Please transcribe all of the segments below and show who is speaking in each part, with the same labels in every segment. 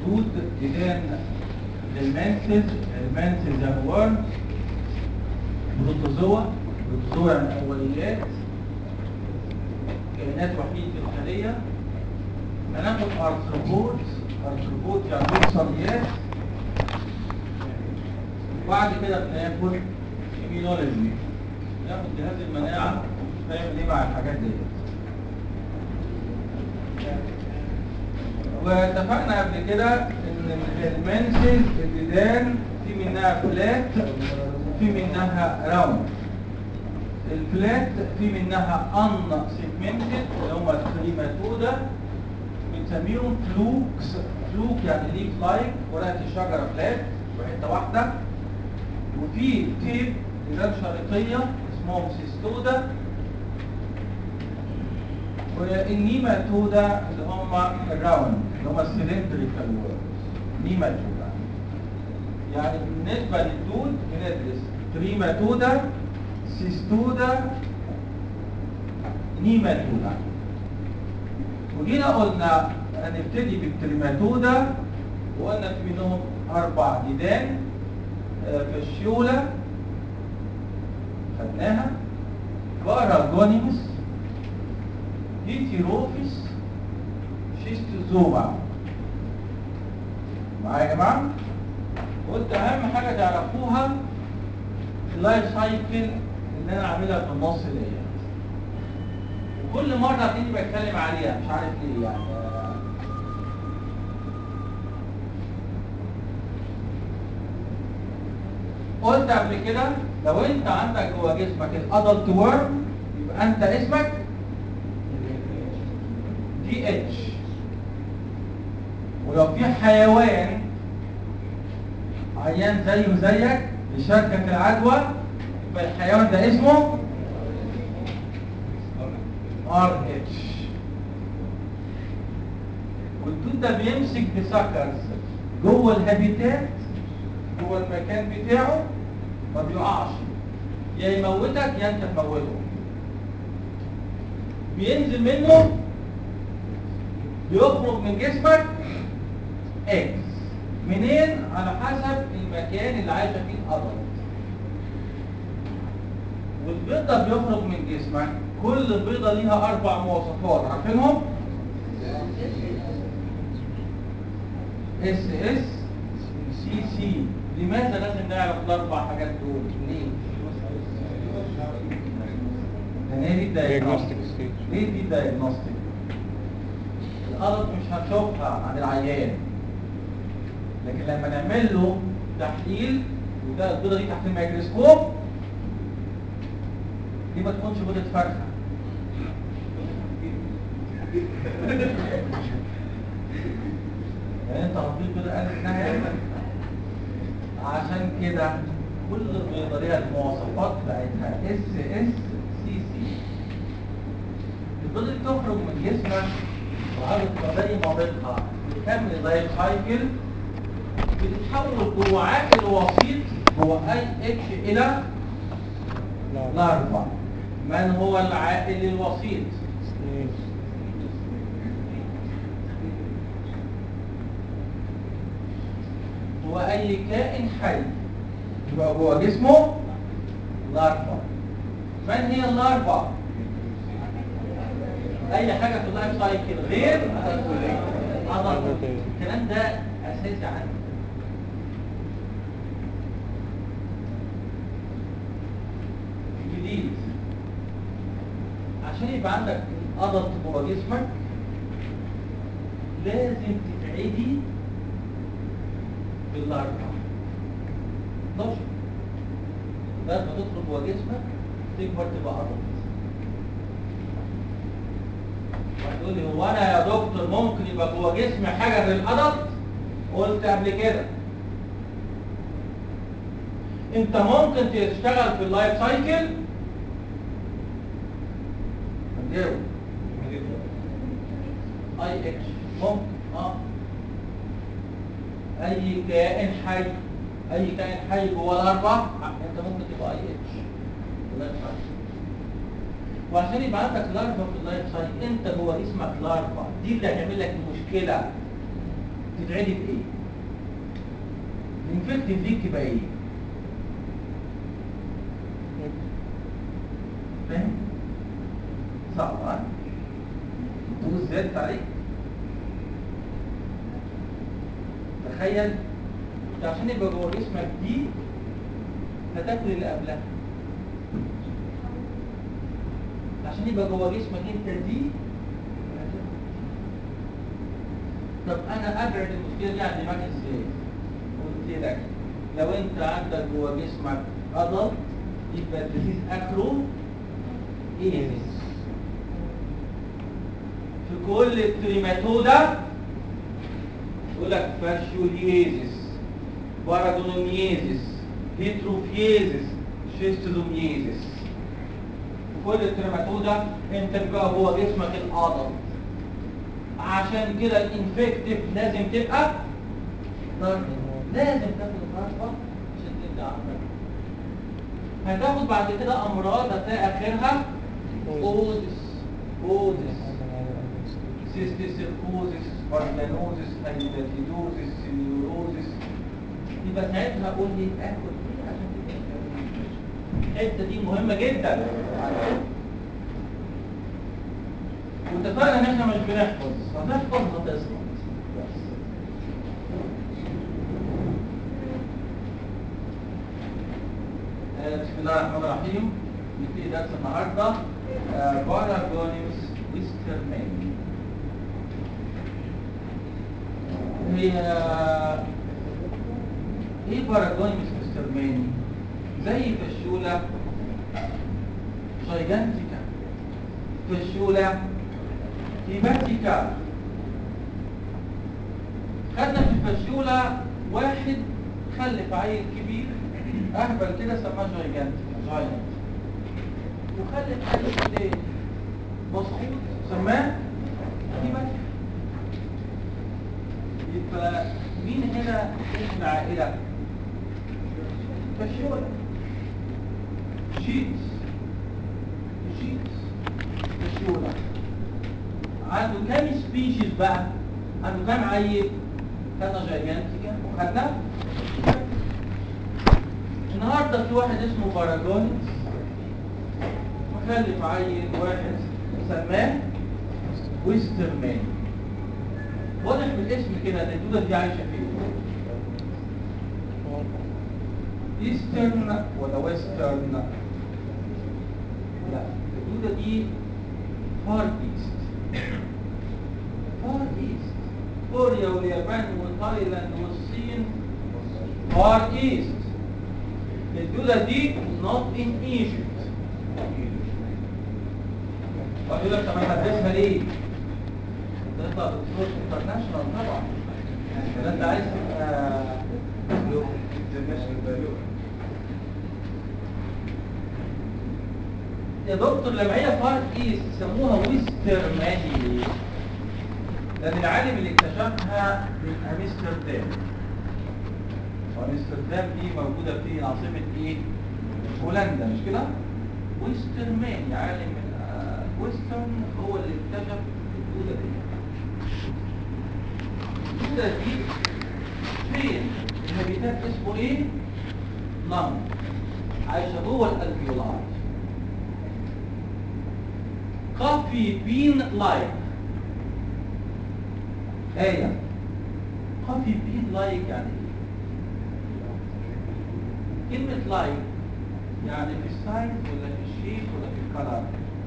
Speaker 1: دود ديدان المنسز المنسز يعني ورم بروتوزوا بروتوزوا يعني اوليات كائنات وحيد في الخليه هناخد ارثروبود ارثروبود يعني بكسريات وبعد كده بناخد ايميونولوجي ناخد جهاز المناعه ونشوف هيعمل ايه مع الحاجات ديت واتفقنا قبل كده ان المنسل الديدان في منها فلات وفي منها راوند الفلات في منها ان سيجمنتد اللي هم الكريماتودا بنسميهم فلوكس فلوك يعني ليف لايك ورقه الشجره فلات وحته واحده وفي تيب ديدان شريطيه اسمهم سيستودا والنيماتودا اللي هم الراوند اللي هم السلندريكال وورز نيماتودا يعني بالنسبه للدود بندرس تريماتودا سيستودا نيماتودا وجينا قلنا هنبتدي بالتريماتودا وقلنا في منهم اربع ديدان آه، فشيولا خدناها باراجونيمس هيتيروفيس شيستوزوما معايا يا جماعه قلت اهم حاجه تعرفوها اللايف سايكل اللي انا عاملها في النص ديت وكل مره هتلاقيني بتكلم عليها مش عارف ليه يعني قلت قبل كده لو انت عندك جوه جسمك الادلت ورم يبقى انت اسمك دي اتش ولو في حيوان عيان زيه زيك بيشاركك العدوى يبقى الحيوان ده اسمه ار اتش والدود ده بيمسك بسكرز جوه الهابيتات جوه المكان بتاعه ما بيقعش يا يموتك يا انت تموته بينزل منه بيخرج من جسمك اكس منين على حسب المكان اللي عايشه فيه الادلت والبيض ده بيخرج من جسمك كل بيضه ليها اربع مواصفات عارفينهم اس اس سي سي لماذا لازم نعرف الاربع حاجات دول ليه لان هي دي الدايجنوستيك
Speaker 2: Diagnostic stage.
Speaker 1: ليه دي الدايجنوستيك الأرض مش هنشوفها عن العيان لكن لما نعمل له تحليل وده البيضه دي تحت الميكروسكوب دي ما تكونش بيضه فرخه يعني انت هتضيف بيضه قال انها يعني عشان كده كل بيضه ليها المواصفات بتاعتها اس اس سي سي البيضه دي تخرج من جسمك وعدد زي ما بيضها بتكمل اللايف سايكل بتتحول جوه عاقل وسيط هو اي اتش الى
Speaker 2: لا
Speaker 1: لارفا من هو العاقل الوسيط
Speaker 2: سنيك
Speaker 1: هو اي كائن حي يبقى جوه جسمه لارفا من هي اللارفا اي حاجه في اللايف سايكل غير عضلة الكلام ده اساسي عندي جديد عشان يبقى عندك عضلة جوه جسمك لازم تتعدي بالاربع 12 الاربع تدخل جوه جسمك تكبر تبقى عضلة هتقول لي هو انا يا دكتور ممكن يبقى جوه جسمي حاجه غير الادلت قلت قبل كده انت ممكن تشتغل في اللايف سايكل هتجاوب اي اتش ممكن اه اي كائن حي اي كائن حي جوه الاربع انت ممكن تبقى اي اتش في اللايف سايكل وعشان يبقى عندك لارفا في اللايف سايكل انت جوه جسمك لارفا دي اللي هتعمل لك المشكله تتعدي بايه الانفكتيف دي تبقى ايه فاهم صعب ها تقول زيادة عليك تخيل انت عشان يبقى جوه جسمك دي هتاكل اللي قبلها عشان يبقى جوه جسمك انت دي هتاكل دي. طب انا ابعد المشكله دي عن دماغي ازاي قلت لك لو انت عندك جوه جسمك عضل يبقى الديزيز اخره ايزيس في كل التريماتودا يقول لك فاشيوليزيس باراجونوميزيس هيتروفيزيس شيستوزوميزيس في كل التريماتودا انت بقى جوه جسمك العضل عشان كده الانفكتيف لازم تبقى ضرب. لازم تاخد ضربه عشان تبدا عندك هتاخد بعد كده امراض هتلاقي اخرها اوزس اوزس سيستيسيركوزس بارجانوزس هيداتيدوزس سيليوروزس يبقى ساعتها اقول لي اخد ايه عشان تبقى الحته دي مهمه جدا واتفقنا ان احنا مش بنحفظ هتحفظ هتسقط بس آه، بسم الله الرحمن الرحيم نبتدي درس النهارده باراجونيمس ويسترماني هي ايه باراجونيمس ويسترماني زي فشولة جايجانتيكا فشولة هيباتيكا خدنا في الفشولة واحد خلف عيل كبير اهبل كده سماه جايجانتيكا جاينت وخلف عيل تاني مصعود سماه هيباتيكا يبقى مين هنا اسم العائلة؟ فشولة شيتس شيتس فشولة عنده كام سبيشيز بقى؟ عنده كام عيل؟ خدنا جايجانتيكا وخدنا النهارده في واحد اسمه باراجونيس مخلف عيل واحد سماه ويسترمان واضح من الاسم كده ان الدوده دي عايشه فين؟ ايسترن ولا ويسترن؟ لا الدوده دي فار ايست فار ايست كوريا واليابان وتايلاند والصين فار ايست الدوده دي not in Egypt ويقول لك طب انا هدرسها ليه؟ تطلع دكتور انترناشونال طبعا ده انت عايز تبقى يا دكتور لما هي فار ايست سموها ويسترماني ليه؟ لان العالم اللي اكتشفها من امستردام وامستردام دي موجوده في عاصمه ايه؟ هولندا مش كده؟ ويسترماني عالم من آه، ويسترن هو اللي اكتشف الدوده دي الدوده دي فين؟ الهابيتات اسمه ايه؟ لم عايشه جوه الالفيولار كافي بين لايك آية كافي بين لايك يعني ايه؟ كلمة لايك يعني في السايز ولا في الشيب ولا في الكلر؟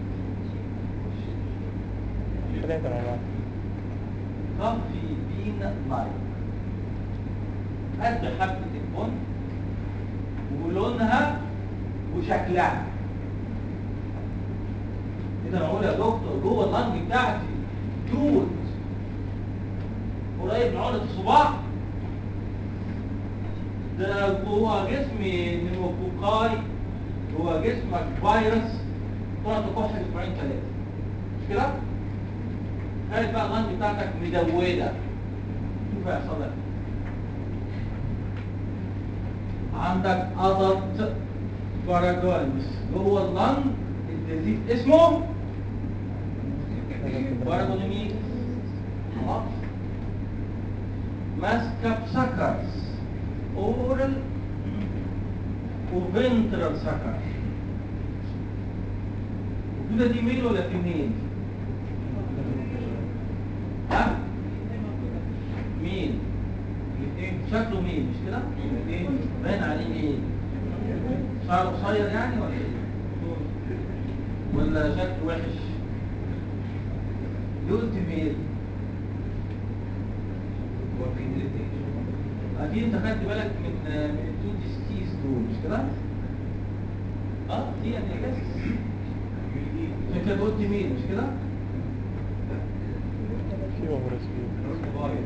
Speaker 2: ثلاثة مع بعض
Speaker 1: كافي بين لايك قد حبة البن ولونها وشكلها كده معقول يا دكتور جوه اللنج بتاعتي دود قريب من عقلة الصباع ده جوه جسمي نيموكوكاي جوه جسمك فيروس تقعد تكح اسبوعين ثلاثة مش كده؟ تخيل بقى اللنج بتاعتك مدودة شوف هيحصل لك إيه. عندك أضط باراجونز جوه اللنج الديزيز اسمه باراجونيميز خلاص ماسكه بسكرز اورال وفنترال سكر كده دي ميل ولا فيميل؟ ها؟ ميل الاثنين شكله ميل مش كده؟ الاثنين باين عليه ميل شعره قصير يعني ولا ايه؟ ولا شكله وحش؟ ليه قلت ميل؟ اكيد انت خدت بالك من من التو تيستيز دول مش كده؟ اه دي يعني بس انت قلت مين مش كده؟
Speaker 2: في اوفر سبيد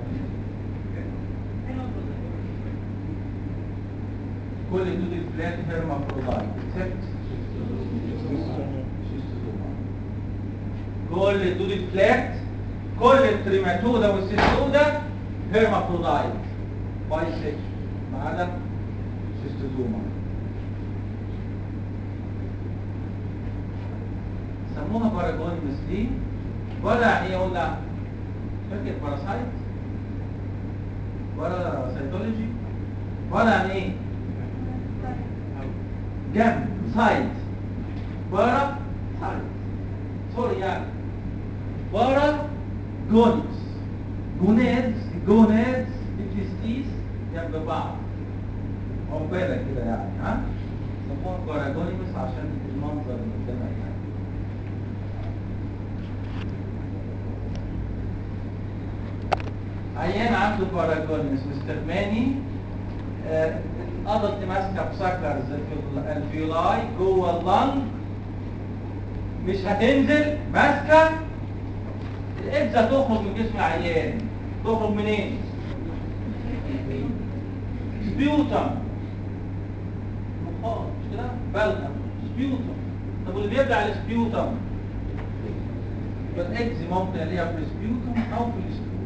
Speaker 1: كل دود الفلات هيرمافرودايت except كل دود الفلات كل التريماتودا والسيستودا هيرمافرودايت باي سكس ما عدا سيستوزوما سموها باراجونيمس دي ولا يعني ايه قلنا فاكر باراسايت ولا سيتولوجي ولا يعني ايه جنب سايد بارا سايد سوري يعني بارا جونز جونادز جونادز التستيس جنب بعض عقبالة كده يعني ها سموها باراجونيمس عشان المنظر اللي قدامك يعني عيان عنده باراجونيمس مستخدماني آه، الادلت ماسكه بسكرز في ال- الفيولاي جوه اللنج مش هتنزل ماسكه الابزه تخرج من جسم العيان تخرج منين؟ سبيوتم مخاط مش كده؟ بلغم سبيوتم طب واللي بيبلع السبيوتم يبقى الاكز ممكن الاقيها في السبيوتم او في السبيوتم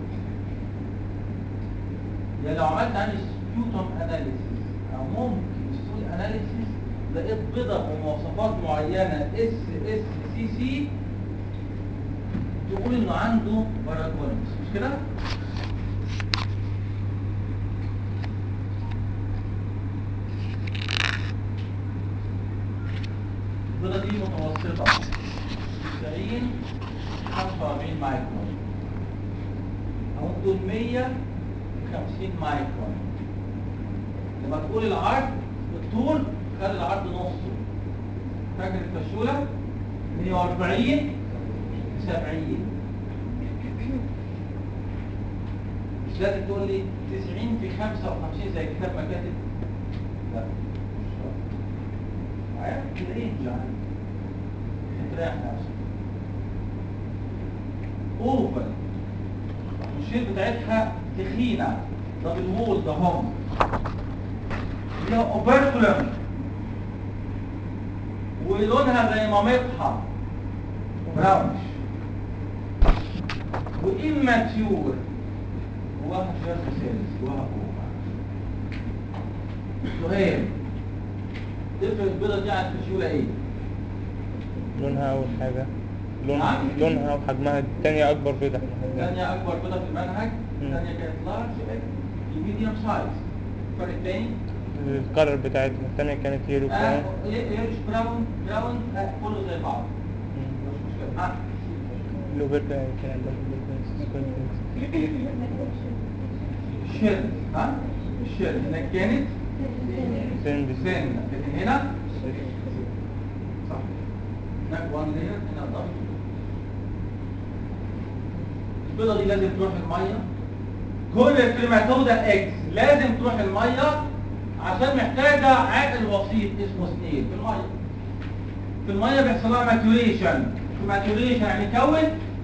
Speaker 1: يعني لو عملت عندي سبيوتم اناليسيس او ممكن ستول اناليسيس لقيت بضع بمواصفات معينه اس اس سي سي تقول انه عنده باراجونس مش كده؟ البيضة دي متوسطة 90 45 مايكرون أو تقول 150 مايكرون لما تقول العرض الطول خلي العرض نصه فاكر الفشولة 140 70 مش لازم تقول لي 90 في 55 زي كتاب ما كاتب لا مش شرط معايا كده ايه مش عارف تريح نفسك اوفر الشيل بتاعتها تخينه دبل وول ده هم هي اوبركولم ولونها زي مامتها براونش وإماتيور جواها جيرم سيلز جواها بوما سؤال تفرق البيضة دي عن الفشولة ايه؟
Speaker 2: لونها اول حاجة لون
Speaker 1: نعم.
Speaker 2: لونها وحجمها التانية اكبر بيضة احنا خدناها.
Speaker 1: الثانية أكبر بيضة في المنهج
Speaker 2: مم.
Speaker 1: الثانية كانت لارج الميديوم سايز الفرق الثاني
Speaker 2: الكالر بتاعتها التانية كانت يلو كمان
Speaker 1: ايش براون براون آه، كله زي بعض
Speaker 2: مم.
Speaker 1: مش مشكلة ها
Speaker 2: لوبرتا كان عندها لوبرتا
Speaker 1: الشيل ها الشيل هناك كانت
Speaker 2: سن
Speaker 1: سن لكن هنا صح هناك وان لير هنا ضغط البيضة دي لازم تروح المية كل الكريماتودا اكس لازم تروح المية عشان محتاجة عائل وسيط اسمه سنيل في المية في المية بيحصل لها ماتوريشن ماتوريشن يعني كون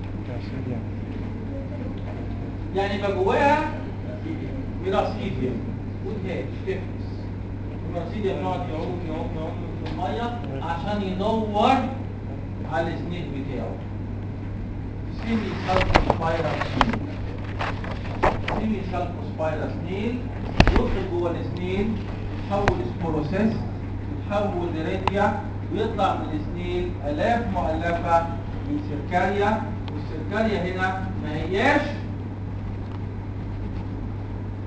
Speaker 1: يعني يبقى جواها ميراسيديوم والهاش تفلس الميراسيديوم يقعد يعوم يعوم يعوم في الميه عشان يدور على السنيل بتاعه سيمي سالكوسبايرال سنيل سيمي سالكوسبايرال سنيل يدخل جوه السنيل يتحول سبوروسيس يتحول لريديا ويطلع من السنيل الاف مؤلفه من سيركاريا والسيركاريا هنا ما هياش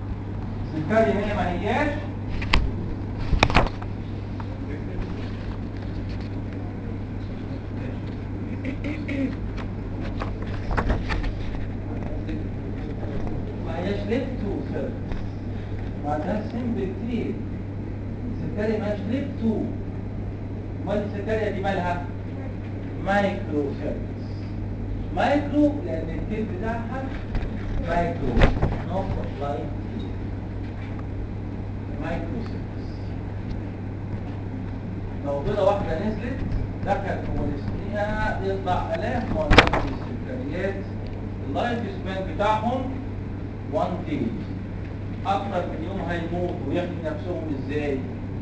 Speaker 1: السكرية هي ما هياش ما هياش ليب تو سيرفيس ما ده سيمبل كتير السكرية ما هياش ليب تو امال السكرية دي مالها مايكرو سيرفيس مايكرو لان التيب بتاعها مايكرو نوت لاين مايكرو سيرفيس لو بيضة واحدة نزلت دخل كومونستيها يطلع آلاف مؤلفة من السكريات اللايف سبان بتاعهم 1 داي أكتر من يوم هيموتوا ويحمي نفسهم ازاي؟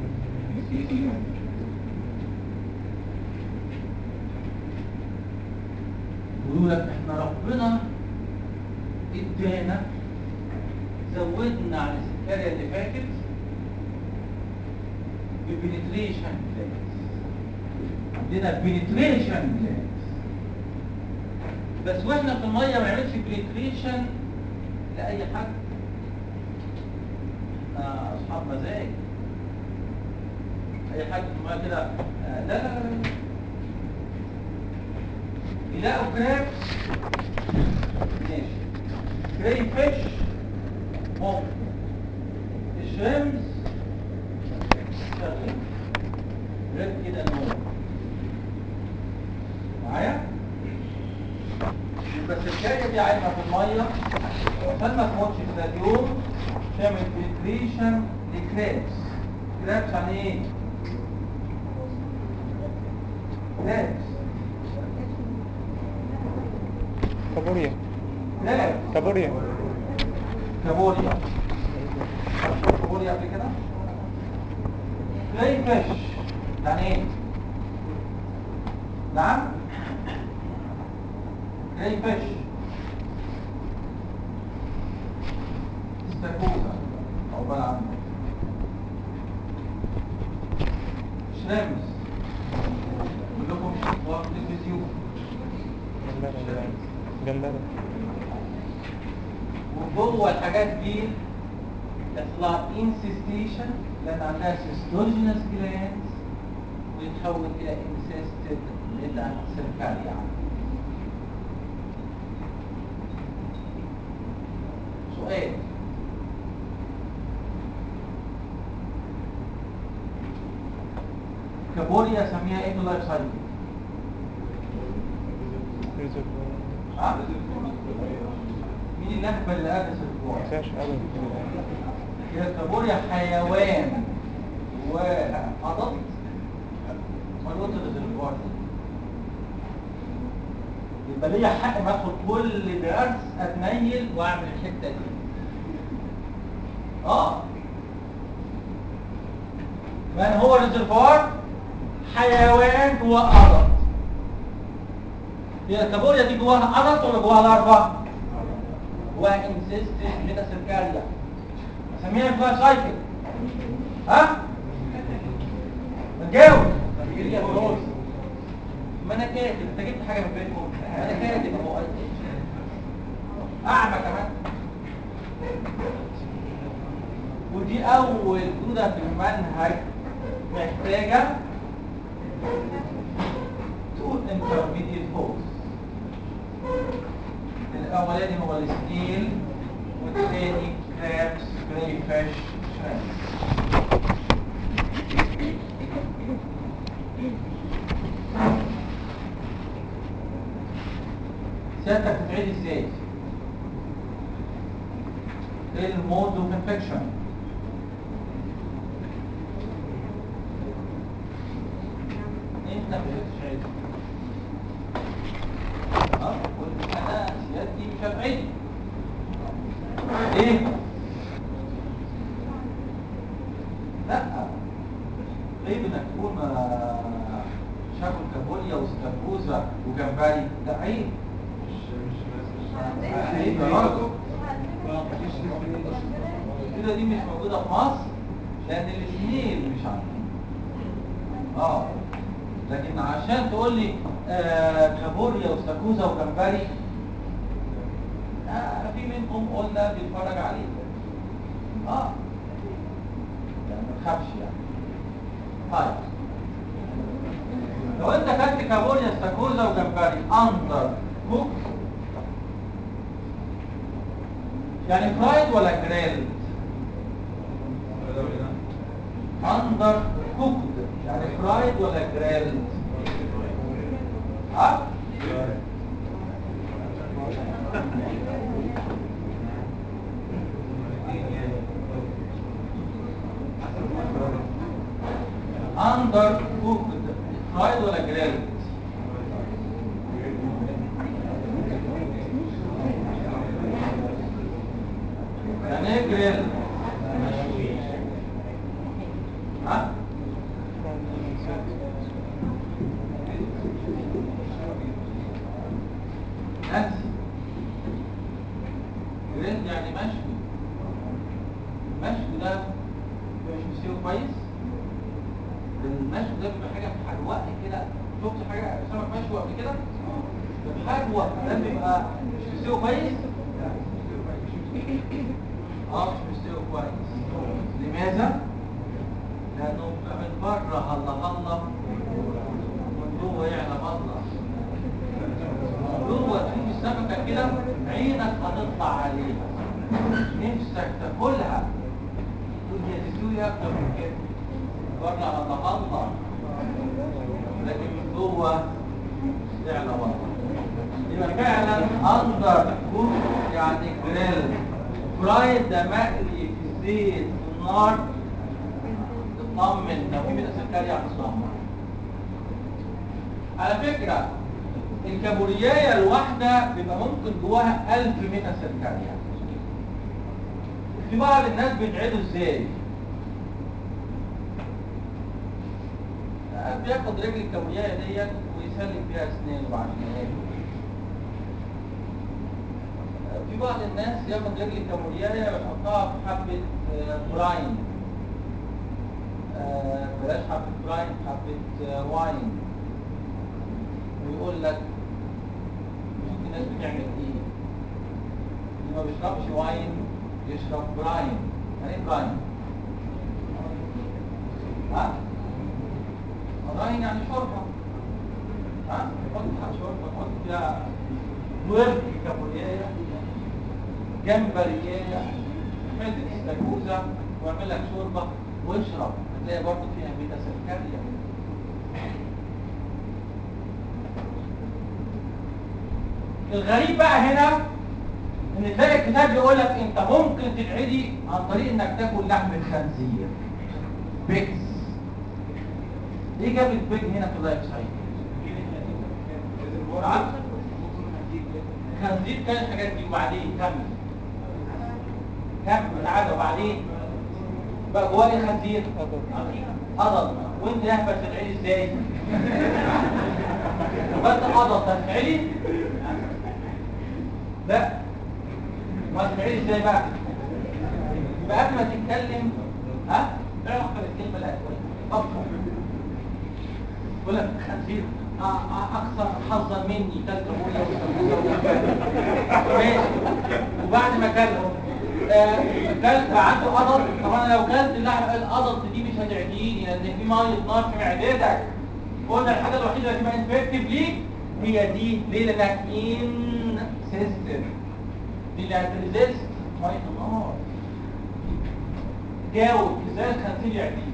Speaker 1: يقولوا لك احنا ربنا ادانا زودنا عن السكرية اللي فاتت ببنتريشن جلاندز عندنا بنتريشن جلاندز بس واحنا في الميه ما نعملش بنتريشن لاي حد احنا اصحاب مزاج اي حد في الميه كده آه، لا لا لا لا يلاقوا كراب ماشي كري فيش ممكن الشريمز شغال غير كده نور معايا بس الكارية دي عايمة في المية عشان ما تموتش في اليوم تعمل فلتريشن لكرابس كرابس يعني ايه؟ كرابس
Speaker 2: كابوريا
Speaker 1: كرابس
Speaker 2: كابوريا
Speaker 1: كابوريا عارف كابوريا قبل كده؟ كلاي فيش يعني ايه؟ نعم؟ كلاي فيش استاكوزا عقبال عنه شريمز كلكم شفتوها في التلفزيون
Speaker 2: جمبري جمبري
Speaker 1: وجوه الحاجات دي يطلع انسيستيشن لان عندها سيستوجينس جلاندز ويتحول الى انسيستد ميتا سيركاليا سؤال كابوريا سميها ايه في اللايف سايكل؟
Speaker 2: ريزرفوار
Speaker 1: ها؟ مين اللهبه اللي قادس الجوع؟
Speaker 2: مفيهاش أبدا
Speaker 1: هي الكابوريا حيوان وأضل ما قلت الريزرفوار يبقى ليا حق ما ادخل كل درس اتنيل واعمل الحته دي اه من هو الريزرفوار حيوان جواه أرض هي الكابوريا دي جواها أرض ولا جواها لارفا جواها انسيستد ميتاسيركاليا اسميها جواها سايكل ها ما تجاوب ما انا كاتب انت جبت حاجه من بيتكم ما انا كاتب اهو اعمى كمان ودي اول جمله في المنهج محتاجه تو intermediate holes الاولاني هو السنيل والثاني كرابس جراي فيش شريمب سيادتك هتعيد ازاي؟ ايه المود اوف انفكشن؟ انت بتشعر اه قلت انا سيادتي مش هتعيد ليه؟ لا عيب انك تكون آه، شاكل كابوريا واستاكوزا وجمبري ده عيب عيب يا راجل كده دي مش موجودة في مصر لأن الاثنين مش عندنا اه لكن عشان تقول لي آه كابوريا واستاكوزا وجمبري آه في منكم قلنا بيتفرج عليه اه تخافش يعني طيب لو انت كلت كابوريا استاكوزا وجمبري اندر كوك يعني فرايد ولا جريل اندر كوكد يعني فرايد ولا جريل ها اندر كوكد فرايد ولا جريل يعني ايه جريل ها نانسي جريل يعني مشوي المشوي ده مش مستوي كويس المشوي ده بيبقى حاجه محروقه كده شفت حاجه سمك مشوي قبل كده محروق ده بيبقى مش مستوي كويس اه مش مستوي كويس لماذا لانه بيبقى من بره هلا هلا ومن جوه يعلى الله جوه تشوف السمكه كده عينك هتطلع عليها نفسك تاكلها تقول هي تسوي اكتر من كده بره هلا الله لكن من جوه يعلى الله يبقى فعلا اندر كوك يعني جريل فرايد ده مقلي في زيت في النار تطمن لو في ميتا سكري هتطمن على فكرة الكابورياية الواحدة بيبقى ممكن جواها 1000 ميتا سكري في بعض الناس بيتعدوا ازاي بياخد رجل الكابورياية ديت ويسلك بيها اسنانه بعد ما ياكل في بعض الناس ياخد رجل الكابورياية ويحطها في حبة آه، براين آه، بلاش حبة براين حبة آه، واين ويقول لك شوف الناس بتعمل ايه اللي ما بيشربش واين يشرب براين يعني ايه براين؟ ها؟ براين يعني شوربة ها؟ حط شوربة حط فيها ورد كابورياية جمبرياية حتة استاكوزا واعمل لك شوربة واشرب هتلاقي برضه فيها بيتا سكرية الغريب بقى هنا ان تلاقي الكتاب بيقول لك انت ممكن تتعدي عن طريق انك تاكل لحم الخنزير بيكس ليه جابت بيج هنا في اللايف سايكل؟ خنزير كان الحاجات دي وبعدين كمل كمل تعالى وبعدين بقى جواه ايه خنزير قضل وانت يا احمد تتعلي ازاي ما انت قضل تتعلي لا ما تتعلي ازاي بقى يبقى قبل ما تتكلم ها اعرف الكلمه الاولى فكر يقول لك خنزير آه، آه، اكثر حظا مني كلت ابويا ماشي وبعد ما كلت آه، كلت عنده قضل طب انا لو كلت اللحم القضل دي مش هتعديني لان في ميه نار في معدتك قلنا الحاجه الوحيده اللي تبقى انفكتيف ليك هي دي ليه لانها ان سيستم دي اللي هتريزيست ميه النار جاوب ازاي الخنزير يعديك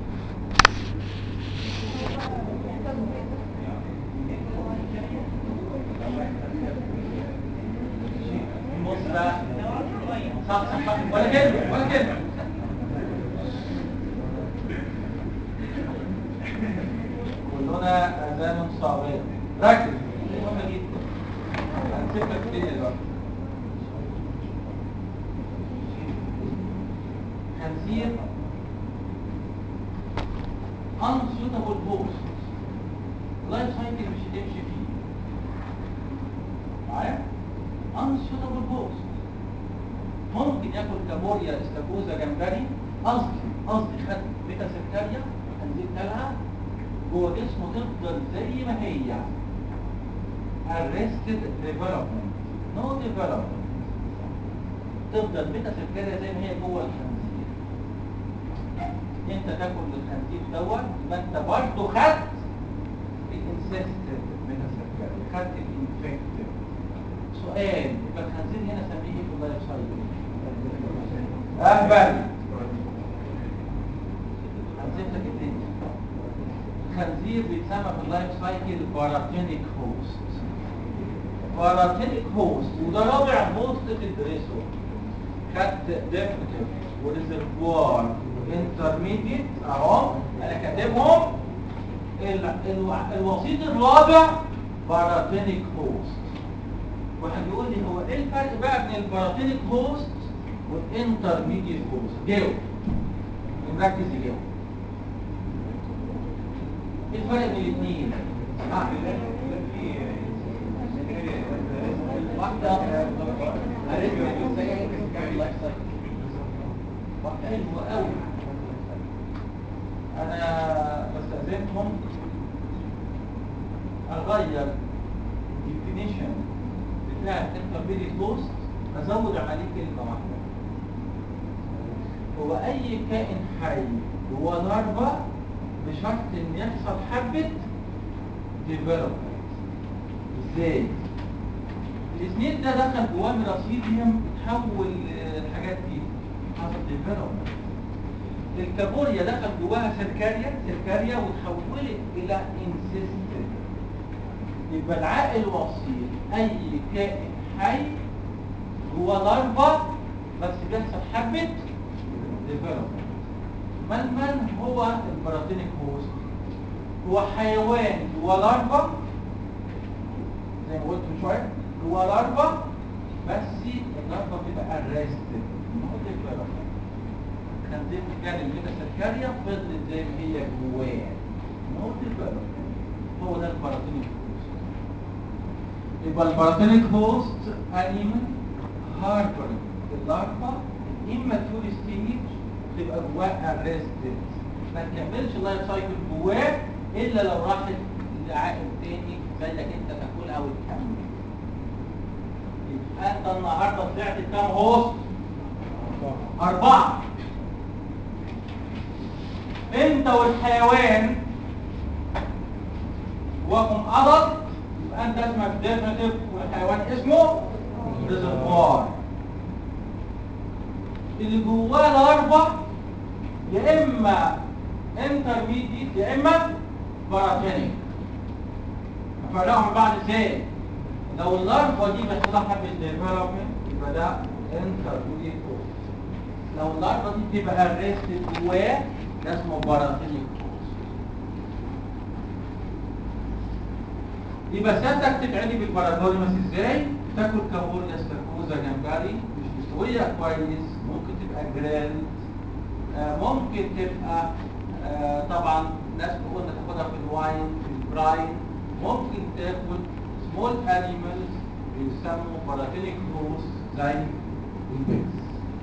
Speaker 1: بص بقى صح صح صح ولا كلمة ولا كلمة كلنا آذان صاغية ركز دي مهمة جدا هنسيب لك الدنيا دلوقتي خنزير unsuitable host لايف سايكل مش هتمشي فيه معايا unsuitable host ممكن ياكل كابوريا استاكوزا جمبري قصدي قصدي خد بيتا سكريا خنزير كلها جوه جسمه تفضل زي ما هي arrested development no development تفضل بيتا سكريا زي ما هي جوه الخنزير انت تاكل الخنزير دوت يبقى انت برضه خدت الانسيستد ميتاسيركاريا خدت الانفكتيف سؤال يبقى الخنزير هنا سميه ايه في اللايف سايكل؟ اهبل هنسيب لك الدنيا الخنزير بيتسمى في اللايف سايكل باراتينيك هوست باراتينيك هوست وده رابع هوست تدرسه خدت ديفنتيف وريزرفوار وانترميديت اهو انا كاتبهم ال- ال- الوسيط الرابع باراتينيك هوست واحد يقول لي هو ايه الفرق بقى بين الباراتينيك هوست والانترميديت هوست جاوب نركز يجاوب ايه الفرق بين الاثنين واحده حلو قوي انا بستاذنكم اغير الديفينيشن بتاع الانترميديت بوست ازود عليه كلمه واحده هو اي كائن حي جوه ضربه بشرط ان يحصل حبه ديفلوبمنت ازاي الاثنين ده دخل جواه ميراسيديوم اتحول الحاجات دي حصل ديفلوبمنت الكابوريا دخل جواها سيركاريا سيركاريا وتحولت الى انسيستد يبقى العائل الوصيل اي كائن حي جوه ضربه بس بيحصل حبه ديفلوبمنت من من هو الباراتينيك هوست هو حيوان جوه ضربه زي ما قلت من شويه جوه ضربه بس الضربه بتبقى ارستد نو ديفلوبمنت خنزير كان كده سكريا فضلت زي ما هي جواه نو ديفلوبمنت هو ده الباراتينيك هوست يبقى الباراتينيك هوست انيمال هاربرنج اللارفا الاماتيور ستيج تبقى جواه ارستد ما تكملش اللايف سايكل جواه الا لو راحت لعائل تاني زيك انت تاكلها وتكمل يبقى انت النهارده طلعت كام هوست؟ أربعة أنت والحيوان جواكم عضل يبقى أنت اسمك ديفنتيف والحيوان اسمه ريزرفوار اللي جواه لارفا يا إما انترميديت يا إما باراتينيك نفرقهم من بعض ازاي؟ لو اللارفا دي بيحصلها حبة ديفلوبمنت يبقى ده انترميديت لو اللارفا دي تبقى ريست جواه ده اسمه باراتينيك يبقى سيادتك تتعدي بالبارادولمس ازاي؟ تاكل كابوريا استاكوزا جمبري مش مستويه كويس ممكن تبقى جريل آه ممكن تبقى آه طبعا ناس قلنا تاخدها في الواين في البراين ممكن تاكل سمول انيمالز بيسموا باراتينيك هوست زي البيتس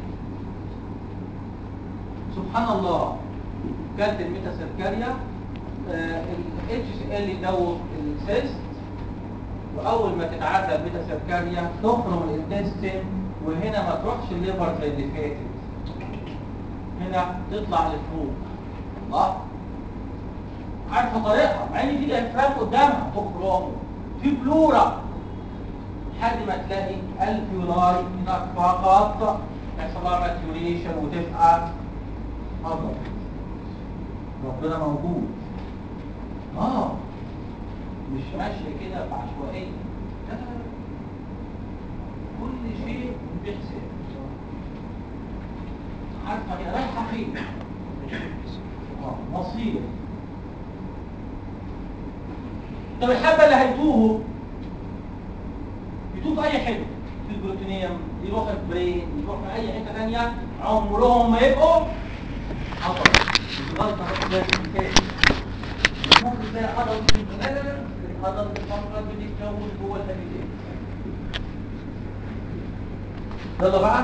Speaker 1: سبحان الله كانت الميتاسيركاريا الاتش سي ال يدوب السيست واول ما تتعدى الميتاسيركاريا تخرج الانتستين وهنا ما تروحش الليفر زي اللي فاتت هنا تطلع لفوق الله عارفه طريقها مع ان في ديافرام قدامها تخرج في بلورا لحد ما تلاقي الفيولاي هناك فقط يحصل لها ماتيوريشن وتبقى أضل ربنا موجود اه مش ماشية كده بعشوائية لا لا لا. كل شيء بحساب عارفة هي رايحة فين اه مصير طب الحبة اللي هيتوهوا يتوه في أي حتة في البروتينيوم يروح البرين يروح في أي حتة تانية عمرهم ما يبقوا عضل مش غلطة بس لازم تتاكل ممكن تلاقي عضل في لا لا لا العضل الفقرات بتتكون جوه الهابيتات يلا بقى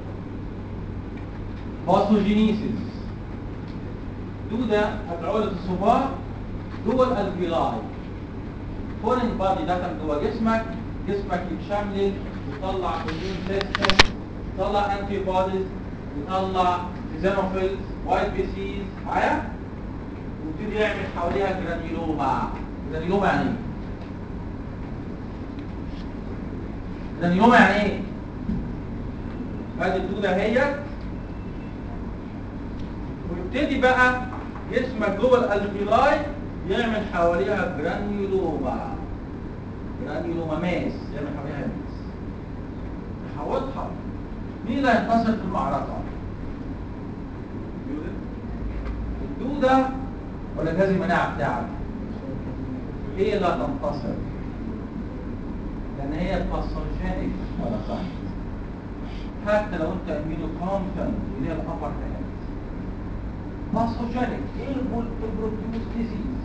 Speaker 1: باثوجينيسيس دودة أدعولة الصباع جوه الألفيلاي فورين بادي دخل جوه جسمك جسمك يتشمل يطلع كوميون سيستم يطلع انتي بوديز يطلع زينوفيلز وايت بي سيز معايا ويبتدي يعمل حواليها جرانيولوما جرانيولوما يعني ايه؟ جرانيولوما يعني ايه؟ ادي الدودة اهيت ويبتدي بقى جسمك جوه الالفيلاي يعمل حواليها جرانيولوما جرانيولوما ماس يعمل حواليها ماس يحوطها مين اللي هينتصر في المعركة؟ الدودة ولا جهاز المناعة بتاعك؟ هي اللي هتنتصر لأن هي باثوجينيك ولا صح حتى لو انت امينو كونفن اللي هي الابر هاند باثوجينيك able to produce disease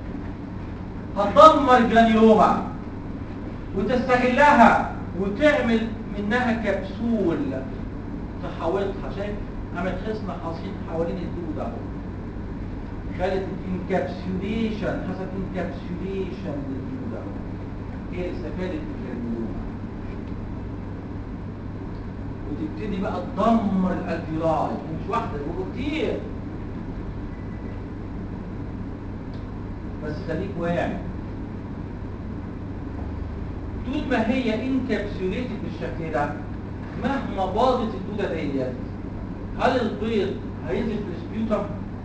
Speaker 1: هتدمر جرانيوما وتستغلها وتعمل منها كبسول تحاوطها شايف عملت خصم حاصين حوالين الدودة اهو خلت انكابسوليشن حصل انكابسوليشن للدودة اهو هي اللي استفادت من الجرانيوما وتبتدي بقى تدمر الالفيولاي مش واحده يبقوا كتير بس خليك واعي طول ما هي انكابسوليتد بالشكل ده مهما باضت الدوده ديت هل البيض هينزل في السبيوتر؟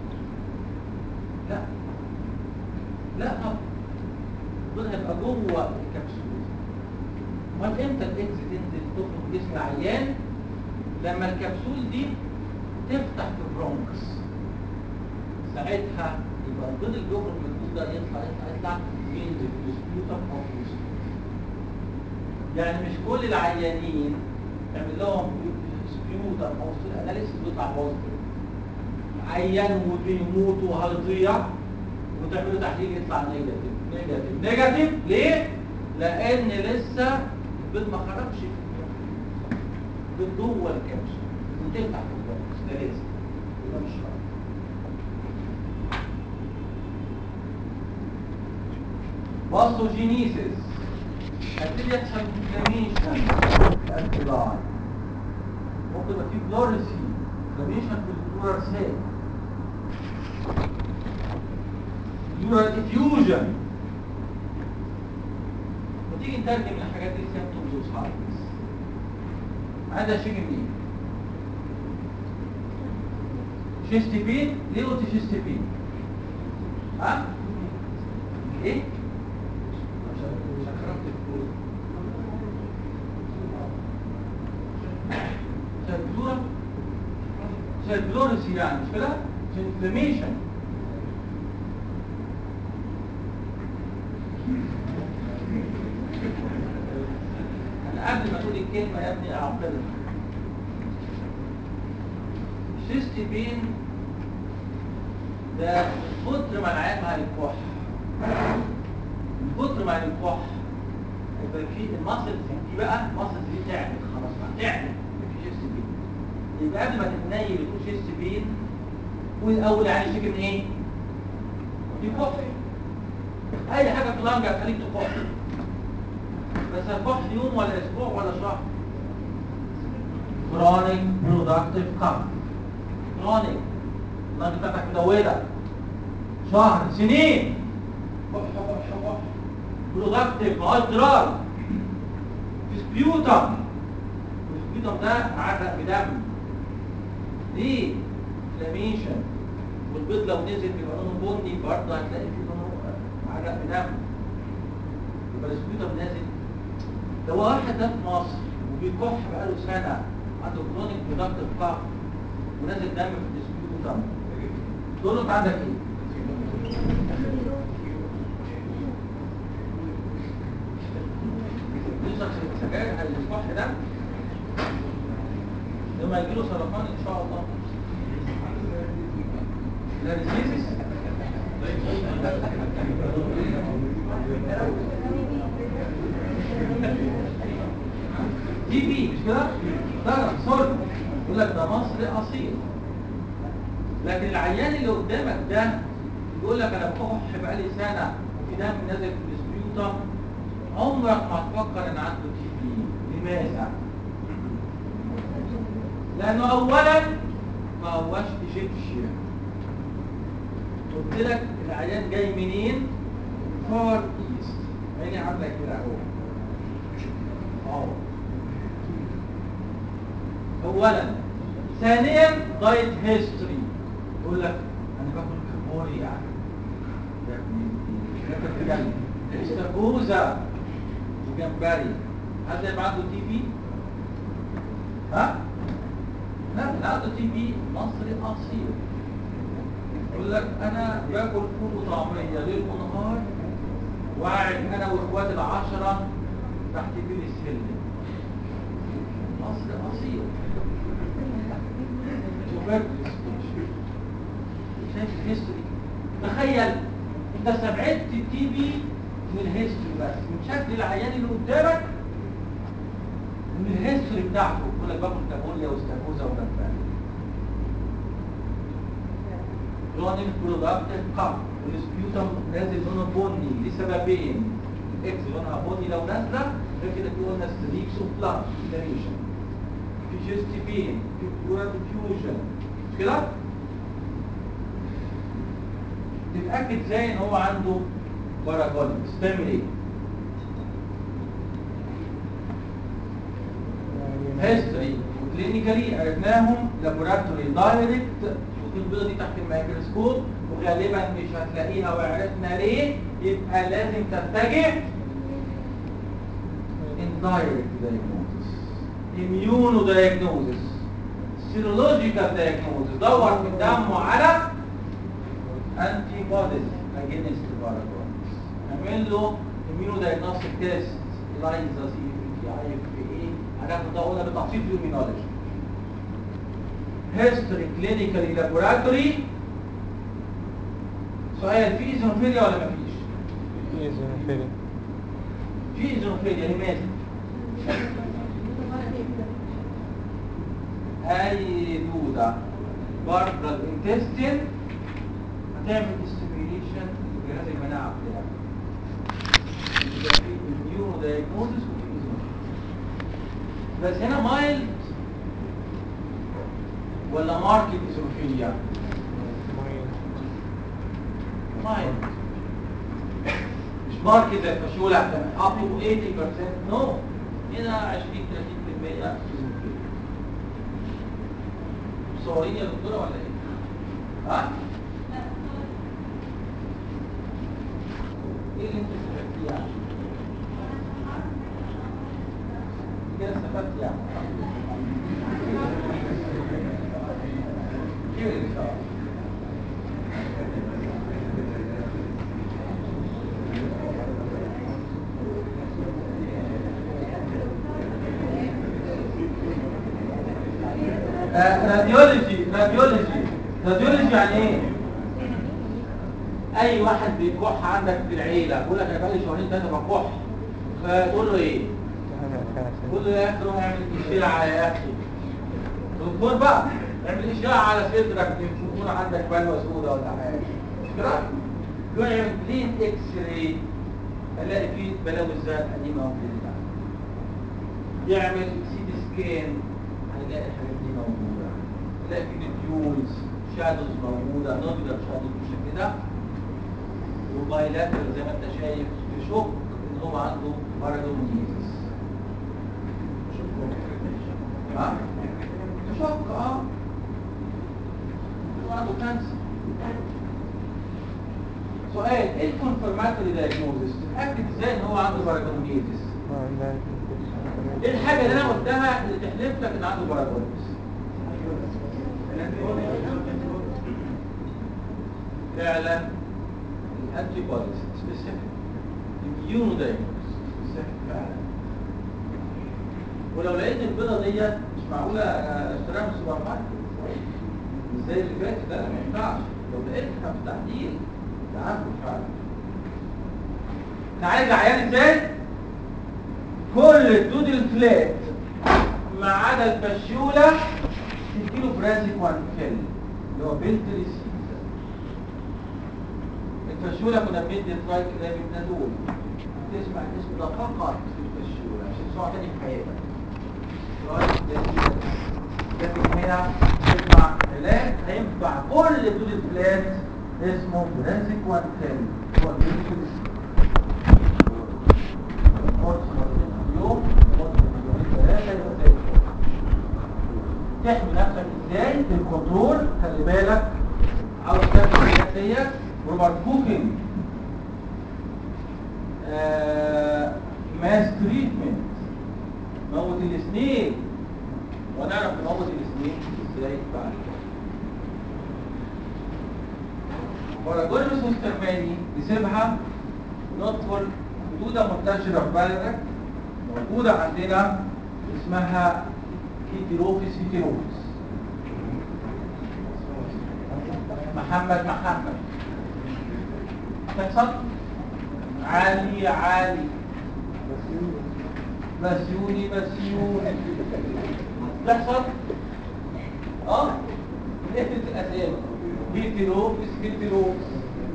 Speaker 1: لا لا طبعا البيض هيبقى جوه الكبسول امال امتى الاكس تنزل تخرج جسم العيان لما الكبسول دي تفتح في برونكس ساعتها يبقى البيض اللي بيخرج من الدودة يطلع يطلع يطلع ينزل في السبيوتر او في السبيوتر يعني مش كل العيانين تعمل لهم سبيوتر او في الاناليسيس بيطلع بوزيتيف عيان وبيموت وهيضيع وتعملوا تحليل يطلع نيجاتيف نيجاتيف نيجاتيف ليه؟ لان لسه البيض ما خرجش البيض جوه الكبسول وتفتح في البوكس ده لازم يبقى مش شرط باثوجينيسيس هتبتدي يحصل انفلاميشن في الانفلاي ممكن يبقى في بلوريسي انفلاميشن في البلورال سيل بلورال افيوجن وتيجي نترجم الحاجات دي سيمتومز وساينز هذا شيء منين شيست بين ليه قلت شيست بين ها ايه عشان عشان خرجت الكوره سيركلورا سيركلورسي يعني مش كده انفلاميشن انا قبل ما تقول الكلمه يا ابني اعقلها شيست بين ده من كتر ما العيان هيكح من كتر ما هيكح يبقى في الماسلز دي بقى الماسلز دي تعبت خلاص بقى تعبت في شيست بين يبقى قبل ما تتنيل وتقول شيست بين قول اول يعني شكل من ايه؟ يكح اي حاجه في اللنج هتخليك تكح بس هتكح يوم ولا اسبوع ولا شهر chronic productive cough chronic اللنج بتاعتك مدوره شهر سنين كح كح كح productive ما هوش ضرار في سبيوتم والسبيوتم ده عرق بدم ليه؟ انفلاميشن والبيض لو نزل بيبقى لونه بني برضه هتلاقي فيه لونه عرق بدم يبقى السبيوتم نازل لو واحد ده في مصر وبيكح بقاله سنه عنده كرونيك برودكتيف كاف ونازل دم في السبيوتم تقول له انت عندك ايه؟ يوصل السجاير هيصبح دم لما يجيله سرطان ان شاء الله لا ديزيزز تي بي مش كده؟ لا لا سوري يقول لك ده مصري اصيل لكن العيان اللي قدامك ده يقول لك انا بكح بقالي سنه وفي دم نازل في السبيوتم عمرك ما تفكر ان عنده تي بي لماذا؟ لانه اولا ما هوش ايجيبشن قلت لك العيان جاي منين فار ايست عيني عامله كده اهو اهو اولا ثانيا دايت هيستوري يقول لك انا باكل كابوريا يا ابني انت بجد استاكوزا وجمبري حد يبقى عنده تي في ها لا اللي عنده تي في مصري اصيل يقول لك انا باكل فول وطعميه ليل ونهار وقاعد انا واخواتي العشره تحت بير السلم مصري اصيل وفاكر شايف الهيستوري تخيل انت استبعدت التي في من الهيستوري بس من شكل العيان اللي قدامك ومن الهيستوري بتاعته يقول لك باكل كابوريا واستاكوزا وجمبري كرونيك برودكتيف كاب والسبيوتم نازل لونه بني لسببين الاكس لونها بني لو نازله غير كده في قلنا ستريكس اوف بلاد انفلاميشن في جيستي بين في بلورال ديفيوجن مش كده؟ تتاكد ازاي ان هو عنده باراجونيكس تعمل ايه؟ هيستوري وكلينيكالي عرفناهم لابوراتوري دايركت شوف البيضه دي تحت الميكروسكوب وغالبا مش هتلاقيها وعرفنا ليه يبقى لازم تتجه indirect diagnosis immunodiagnosis serological diagnosis دور في الدم على antibodies against the paragonus نعمل له immunodiagnostic test ELISA سي في اي اف اي هناخد ده قلنا بالتفصيل في الاميونولوجي هيستوري كلينيكالي لابوراتوري سؤال في ايزونوفيليا ولا مفيش؟
Speaker 2: ايزوفيليا
Speaker 1: في ايزونوفيليا لماذا؟ اي دودة بره الانتستين هتعمل استيميليشن لجهاز المناعة بتاعك يبقى في immuno diagnosis وفي ايزونوفيليا بس هنا مايلد ولا ماركت ايزونوفيليا؟ مايلد مش ماركت زي الفشولة اب تو 80% نو هنا 20 30% ايزونوفيليا مصورين يا دكتورة ولا ايه؟ ها؟ ايه اللي انت استفدتيه يعني؟ كده استفدت يعني خير ان شاء الله آه، راديولوجي راديولوجي راديولوجي يعني ايه؟ اي واحد بيكح عندك في العيله يقول لك انا بقالي شهرين ثلاثه بكح فتقول له ايه؟ تقول له يا اخي روح اعمل اشعه يا اخي دكتور بقى اعمل اشعه على صدرك يكون عندك بلوى سوداء ولا حاجه مش كده؟ يروح يعمل كلين اكس راي هنلاقي فيه بلاوي الزرق قديمه موجوده يعمل سي دي سكان هنلاقي الحاجات دي موجوده هنلاقي فيه ديولز شادوز موجوده نودولار شادوز بالشكل ده وبايلاترال زي ما انت شايف يشك ان هو عنده باراجونيزس ها؟ يشك اه هو عنده كانسر سؤال ايه الكونفرماتوري دايجنوزس؟ تتاكد ازاي ان هو عنده باراجونيزس؟ ايه الحاجه اللي انا قلتها اللي تحلف لك ان عنده باراجونيزس؟ فعلا الانتي بوديز سبيسيفيك اميونو دايجنوز سبيسيفيك فعلا ولو لقيت البيضه ديت مش معقوله اشتريها من السوبر ماركت مش زي اللي فات ده ما ينفعش لو لقيتها في تحليل ده عنده فعلا نعالج العيان ازاي؟ كل الدود الفلات ما عدا الفشوله تديله برازيك وان فيل اللي هو بنتريسين الفشولة كنا بندي ترايك لابنادول تسمع الاسم ده فقط في الفشولة مش هتسمعه تاني في حياتك ترايك لابنادول لكن هنا تسمع علاج هينفع كل دول الفلات اسمه برازيك وانتل هو البريكيوش قرص مرتين في اليوم قرص مرتين ثلاثة يبقى زي الفل تحمي نفسك ازاي في الكنترول خلي بالك عاوز تعمل الحاجات ديت روبرت كوكينج آه ماس تريتمنت موت الاثنين ونعرف نموت الاثنين ازاي بعد كده وراجولوس والترماني نسيبها ندخل حدودة منتشرة في بلدك موجودة عندنا اسمها هيتيروفيس هيتيروفيس محمد محمد تحصل علي علي بسيوني بسيوني تحصل اه نكتب الاسامي هيتيروفيس هيتيروفيس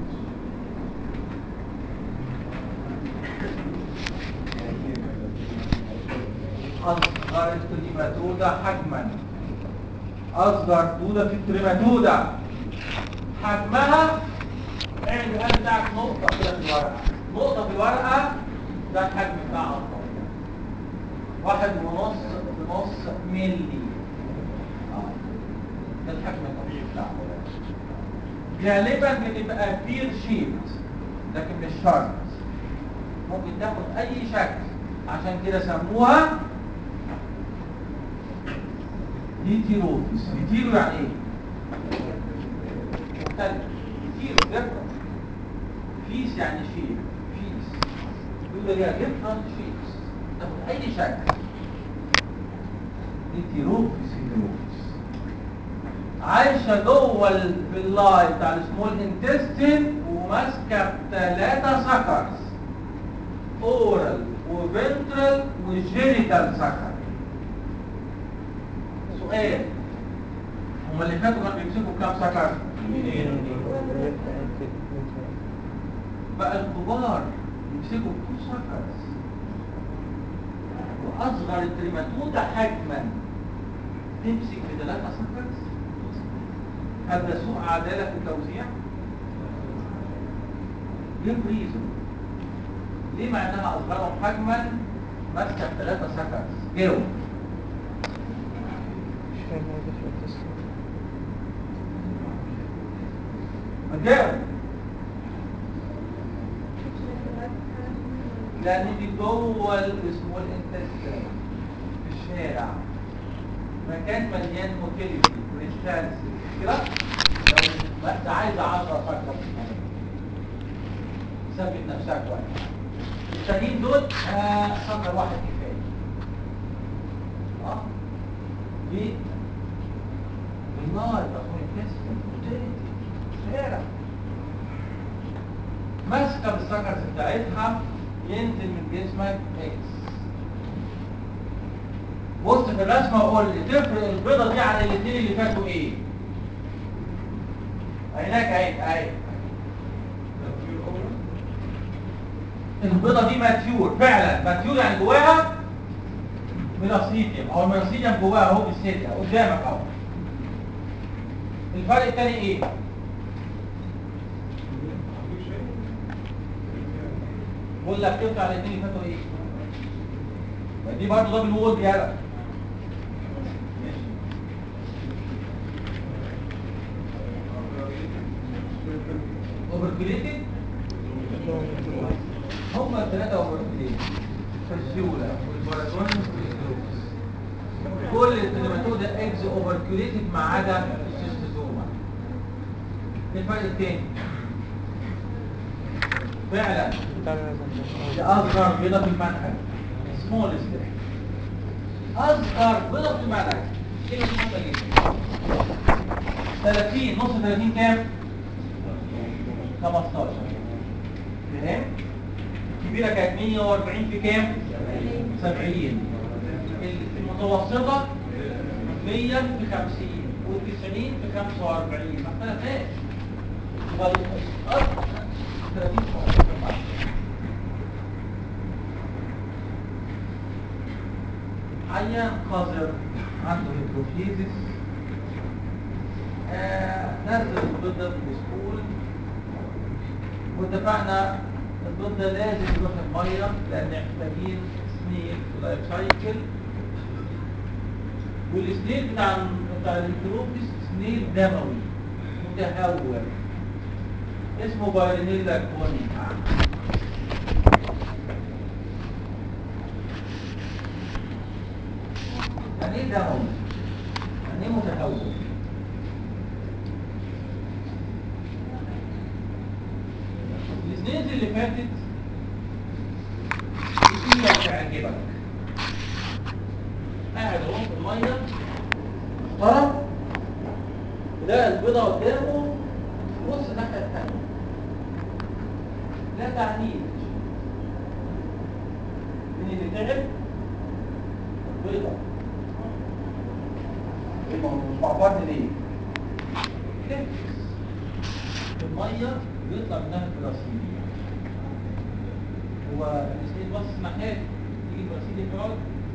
Speaker 1: أصغر التريماتودا حجما أصغر دودة في التريماتودا حجمها اعمل الآن بتاعك نقطة كده في الورقة نقطة في الورقة ده الحجم بتاعها واحد ونص بنص ملي آه. ده الحجم الطبيعي بتاعها غالبا بتبقى بير شيبت لكن مش شرط ممكن تاخد اي شكل عشان كده سموها هيتيروفيس هيتيرو يعني ايه مختلف هيتيرو ديفرنت فيس يعني شيء فيس يقول لها ديفرنت شيبس تاخد اي شكل هيتيروفيس هيتيروفيس عايشه جوه الفيلاي بتاع السمول انتستين وماسكه ثلاثه سكرز اورال وفنترال وجينيتال سكر سؤال هما اللي فاتوا كانوا بيمسكوا كام سكر؟ بقى الكبار يمسكوا تو سكرز واصغر التريماتودا حجما تمسك بثلاثة سكرز هل ده سوء عدالة في التوزيع؟ ليه ريزون؟ ليه مع انها اصغرهم حجما ماسكه ثلاثة سكرز؟ جاوب جاوب لان دي جوه الاسمول انتستين في الشارع مكان مليان موتيليتي بريستانس كده لو ما انت عايز 10 سكر ثبت نفسك كويس التانيين دول آه سكر واحد كفايه اه ليه؟ بالنار بكون الكسر موتيليتي شارع ماسكه بالسكرز بتاعتها ينزل من جسمك اكس بص في الرسمه وقول لي تفرق البيضه دي عن الاثنين اللي فاتوا ايه هناك اهي اهي البيضه دي ماتيور فعلا ماتيور يعني جواها ميلاسيديوم او الميلاسيديوم جواها اهو بالسيليا قدامك اهو الفرق الثاني ايه بقول لك تفتح الاثنين اللي فاتوا ايه ما دي برضه دبل وول يالا اوفركليتد هم الثلاثه اوفركليتد فالسيوله والباراتون والستروكس كل التريماتودا اكز اوفركليتد ما عدا السيستوزوما ايه الفرق الثاني فعلا دي اصغر بيضه في المنهج سمول ستيب اصغر بيضه في المنهج كلمه مهمه جدا 30 نص 30 كام 15 فاهم الكبيره كانت 140 في كام 70 المتوسطه 100 في 50 وال90 في 45 ما اختلفناش يبقى اصغر 30 15 عيان قذر عنده هيدروفيزيس آه، نزل البيض ده في السكول واتفقنا البيض ده لازم يروح الميه لان محتاجين سنيل في اللايف سايكل والسنيل بتاع بتاع الانتروبيس سنيل دموي متهور اسمه بايرينيلا كونيكا يعني ايه دموي؟ يعني ايه متهور؟ السنين اللي فاتت كتير تعجبك قاعد اهو في الميه محترم وده البيضة قدامه بص الناحية التانية لا تعنيف مين اللي تعب؟ البيضة إيه ما هو مش مع بعض ليه؟ تنفس في المية بيطلع منها البراسيل هو الاسمين بص ناحية يجي البراسيل يقعد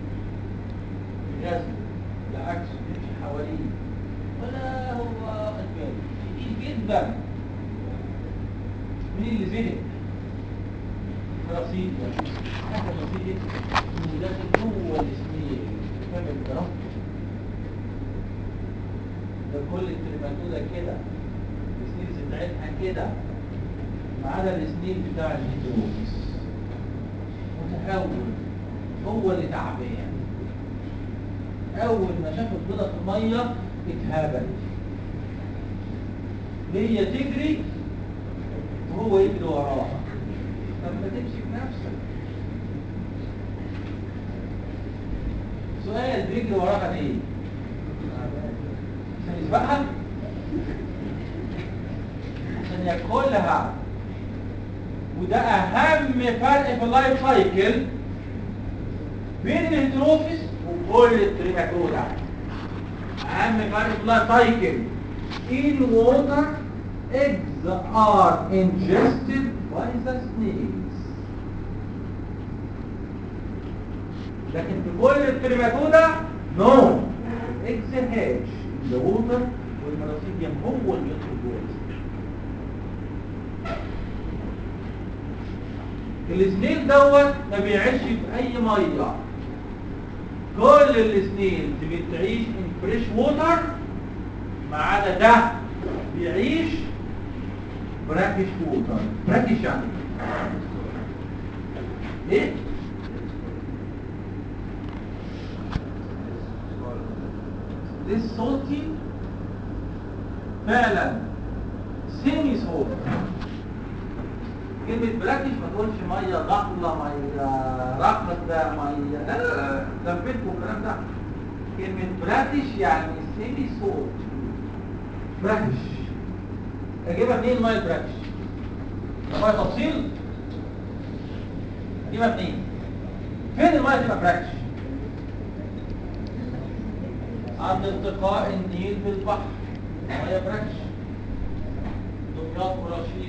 Speaker 1: يغزل بالعكس يمشي حواليه ولا هو واخد باله كتير جدا مين اللي زهق؟ البراسيل ده حاجة البراسيل انه داخل جوه الاسمين كامل ده ده كل التريماتودا كده السنيلز بتاعتها كده ما عدا السنيل بتاع الهيدروبس متهور هو اللي تعبان اول ما شاف البيضه في الميه اتهبل هي تجري وهو يجري وراها طب ما تمشي بنفسك سؤال بيجري وراها ليه؟ عشان يسبقها؟ عشان ياكلها وده اهم فرق في اللايف سايكل بين الهيتروفيس وكل التريماتودا اهم فرق في اللايف سايكل in water eggs are ingested by the snails لكن في كل التريماتودا no eggs hatch in the water والمراسيديوم هو اللي يدخل جوه السنيل دوت ما بيعيش في اي ميه كل السنيل بتعيش ان فريش ووتر ما عدا ده بيعيش براكش ووتر براكش يعني ايه؟ ايه؟ this salty فعلا سيمي سولت كلمة براكش ما تقولش مية ضحلة مية رقدة مية لا لا لا لفيتكم الكلام ده كلمة براكش يعني سيمي سولت براكش اجيبها منين مية براكش؟ مية تفصيل؟ اجيبها منين؟ فين المية تبقى براكش؟ عند التقاء النيل بالبحر مية براكش دمياط ورشيد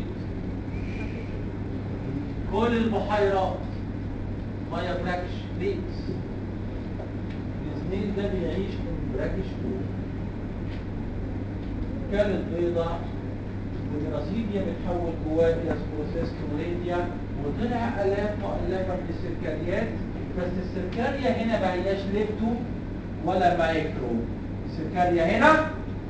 Speaker 1: كل البحيرات ميه براكش ليكس السنيل ده بيعيش من براكش فوق كانت بيضة الجراسيديا بتحول جواه الى سبوروسيستوميديا وطلع الاف مؤلفه من السركاريات بس السركاريا هنا ما هياش ليبتو ولا مايكرو السركاريا هنا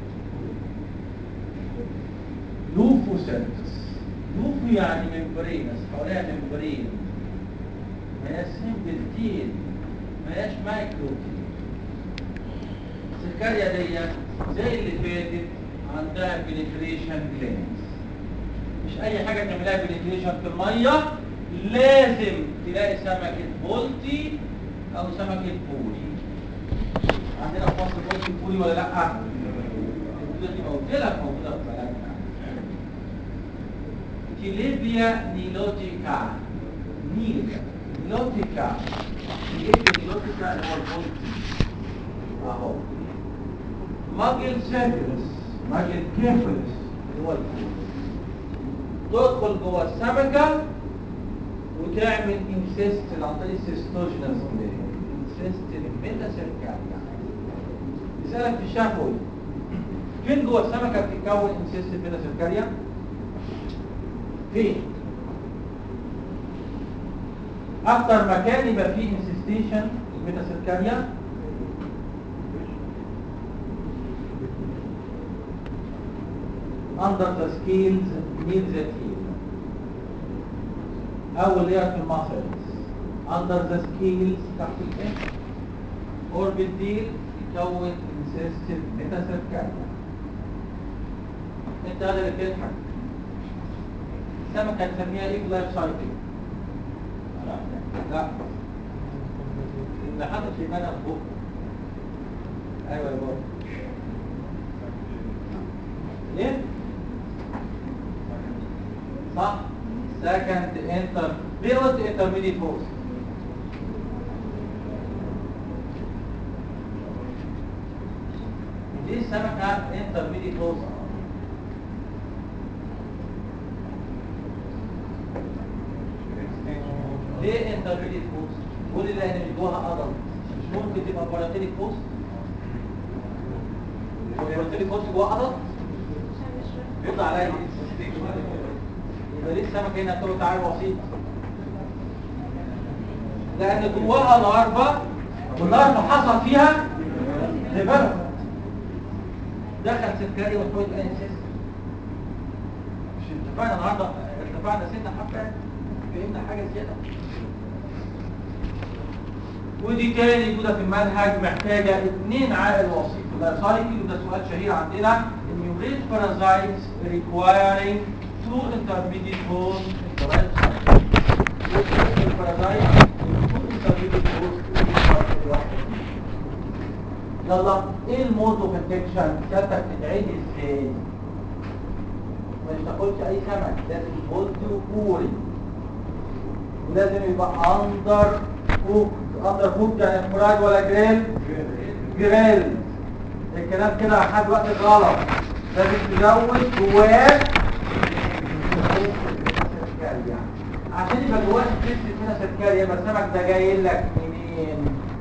Speaker 1: لوفوسيتس لوفو يعني ممبرينس حواليها ممبرين ما هياش سيمبل تيل ما هياش مايكرو تيل السركاريا دي زي اللي فاتت عندها بنتريشن جلانس مش اي حاجه تعملها بنتريشن في الميه لازم تلاقي سمكه بولتي او سمكه بولي عندنا في مصر بولتي بولي ولا لا؟ البولتي ما قلت لك موجوده في بلدنا تيليبيا نيلوتيكا نيل نيلوتيكا تيليبيا نيلوتيكا اللي هو البولتي اهو ماجل سيفلس ماجل كيفلس اللي هو البولتي تدخل جوه السمكه وتعمل انسيست عن طريق السيستوجينس انسيست الميتا سيركاريا يسألك في الشفوي فين جوه السمكه بتتكون انسيست بيتا سيركاريا فين اكتر مكان يبقى فيه انسيستيشن البيتا سيركاريا under the scales near the tail اول layer في الماسلز under the scales تحت الكتف or بالديل يكون انسيستد ميتاسيركاريا انت هذا اللي بتضحك السمكه هتسميها ايه في لايف سايكل لا اللي حاطط لبانه في بقه ايوه يا بابا ليه؟ صح second enter ليه قلت intermediate post دي السمكة intermediate post ليه intermediate post قول لي لان مش جواها عضل مش ممكن تبقى باراتيليك بوست باراتيليك بوست جواها عضل بيطلع عليا يبقى ليه السمكة هنا تقول تعالى وسيط لأن جواها لارفا واللارفا حصل فيها ديفلوبمنت دخل سكري وتحول الان سيستم مش اتفقنا النهارده ارتفعنا سنة حتى فهمنا حاجة زيادة ودي تاني جودة في المنهج محتاجة اثنين عائل وسيط في اللايف سايكل وده سؤال شهير عندنا النيوغريت parasites requiring two intermediate hosts in the life cycle. Nucleate parasites two intermediate hosts in the life cycle. يلا ايه المود اوف انفكشن سيادتك تتعدي ازاي؟ مش تاخدش اي سمك لازم يبولت وكوري ولازم يبقى اندر كوك اندر كوك يعني فرايد ولا جريل جريل الكلام كده لحد وقت غلط لازم تزود جواه سكريا عشان يبقى جواه سكريت هنا سكريا يبقى السمك ده جاي لك منين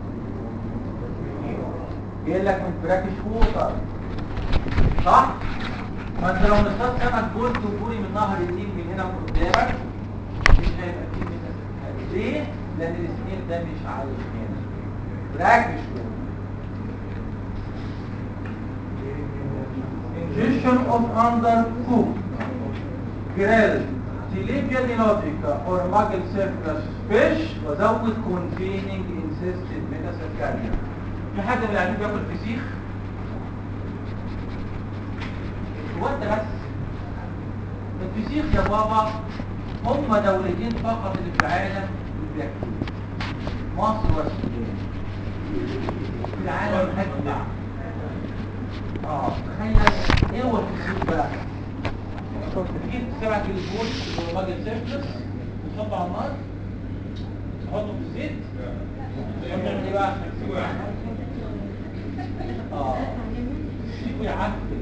Speaker 1: جاي لك من براكش ووتر صح ما انت لو مصطاد سمك جولد وبوري من نهر النيل من هنا من قدامك مش هيبقى فيه منه سكريا ليه لان السنيل ده مش عايش هنا براكش ووتر ingestion of undercooked, grilled, tilapia nilotica or muggle surplus fish وزود containing incested metasaccharida. في حد من العيال بياكل فسيخ؟ هو انت بس الفسيخ يا بابا هم دولتين فقط اللي في العالم اللي بياكلوا مصر والسودان في العالم اجمع اه تخيل ايه هو الفسيخ بقى تجيب سمك البول والراجل سيرفلس تحطه على النار تحطه في الزيت تعمل ايه بقى اه تسيبه يعفن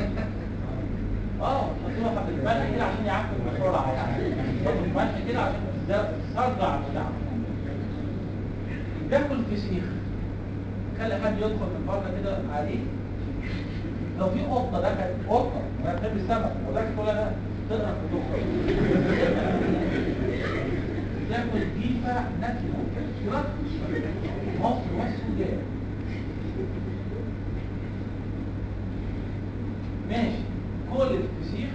Speaker 1: اه تحطه حبه الملح كده عشان يعفن بسرعه يعني تحطه الملح كده عشان تسرع بتاعه بياكل فسيخ خلي حد يدخل من بره كده عليه لو في قطه دخلت قطه ما بتحب السمك ولكن تقول انا تقرا في دخل تاكل جيفه نتنه كده مصر والسودان ماشي كل الفسيخ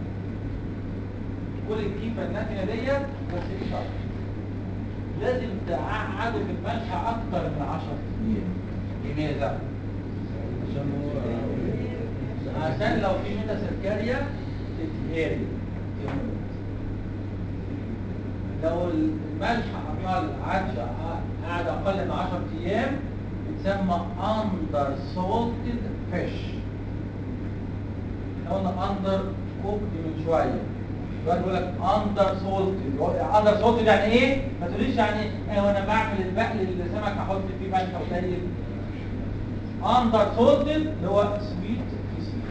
Speaker 1: كل الجيفه النتنه ديت بس في شرط لازم تقعده في الملح اكتر من 10 ايام لماذا؟ عشان لو في ميتا سكرية تتهري تموت لو الملح اقل عادش قاعد اقل من 10 ايام بتسمى اندر سولتد فيش احنا قلنا اندر كوكد من شويه دلوقتي بيقول لك اندر سولتد اندر سولتد يعني ايه؟ ما تقوليش يعني ايه وانا بعمل البقل السمك احط فيه ملح قليل اندر سولتد اللي هو سويت فسيخ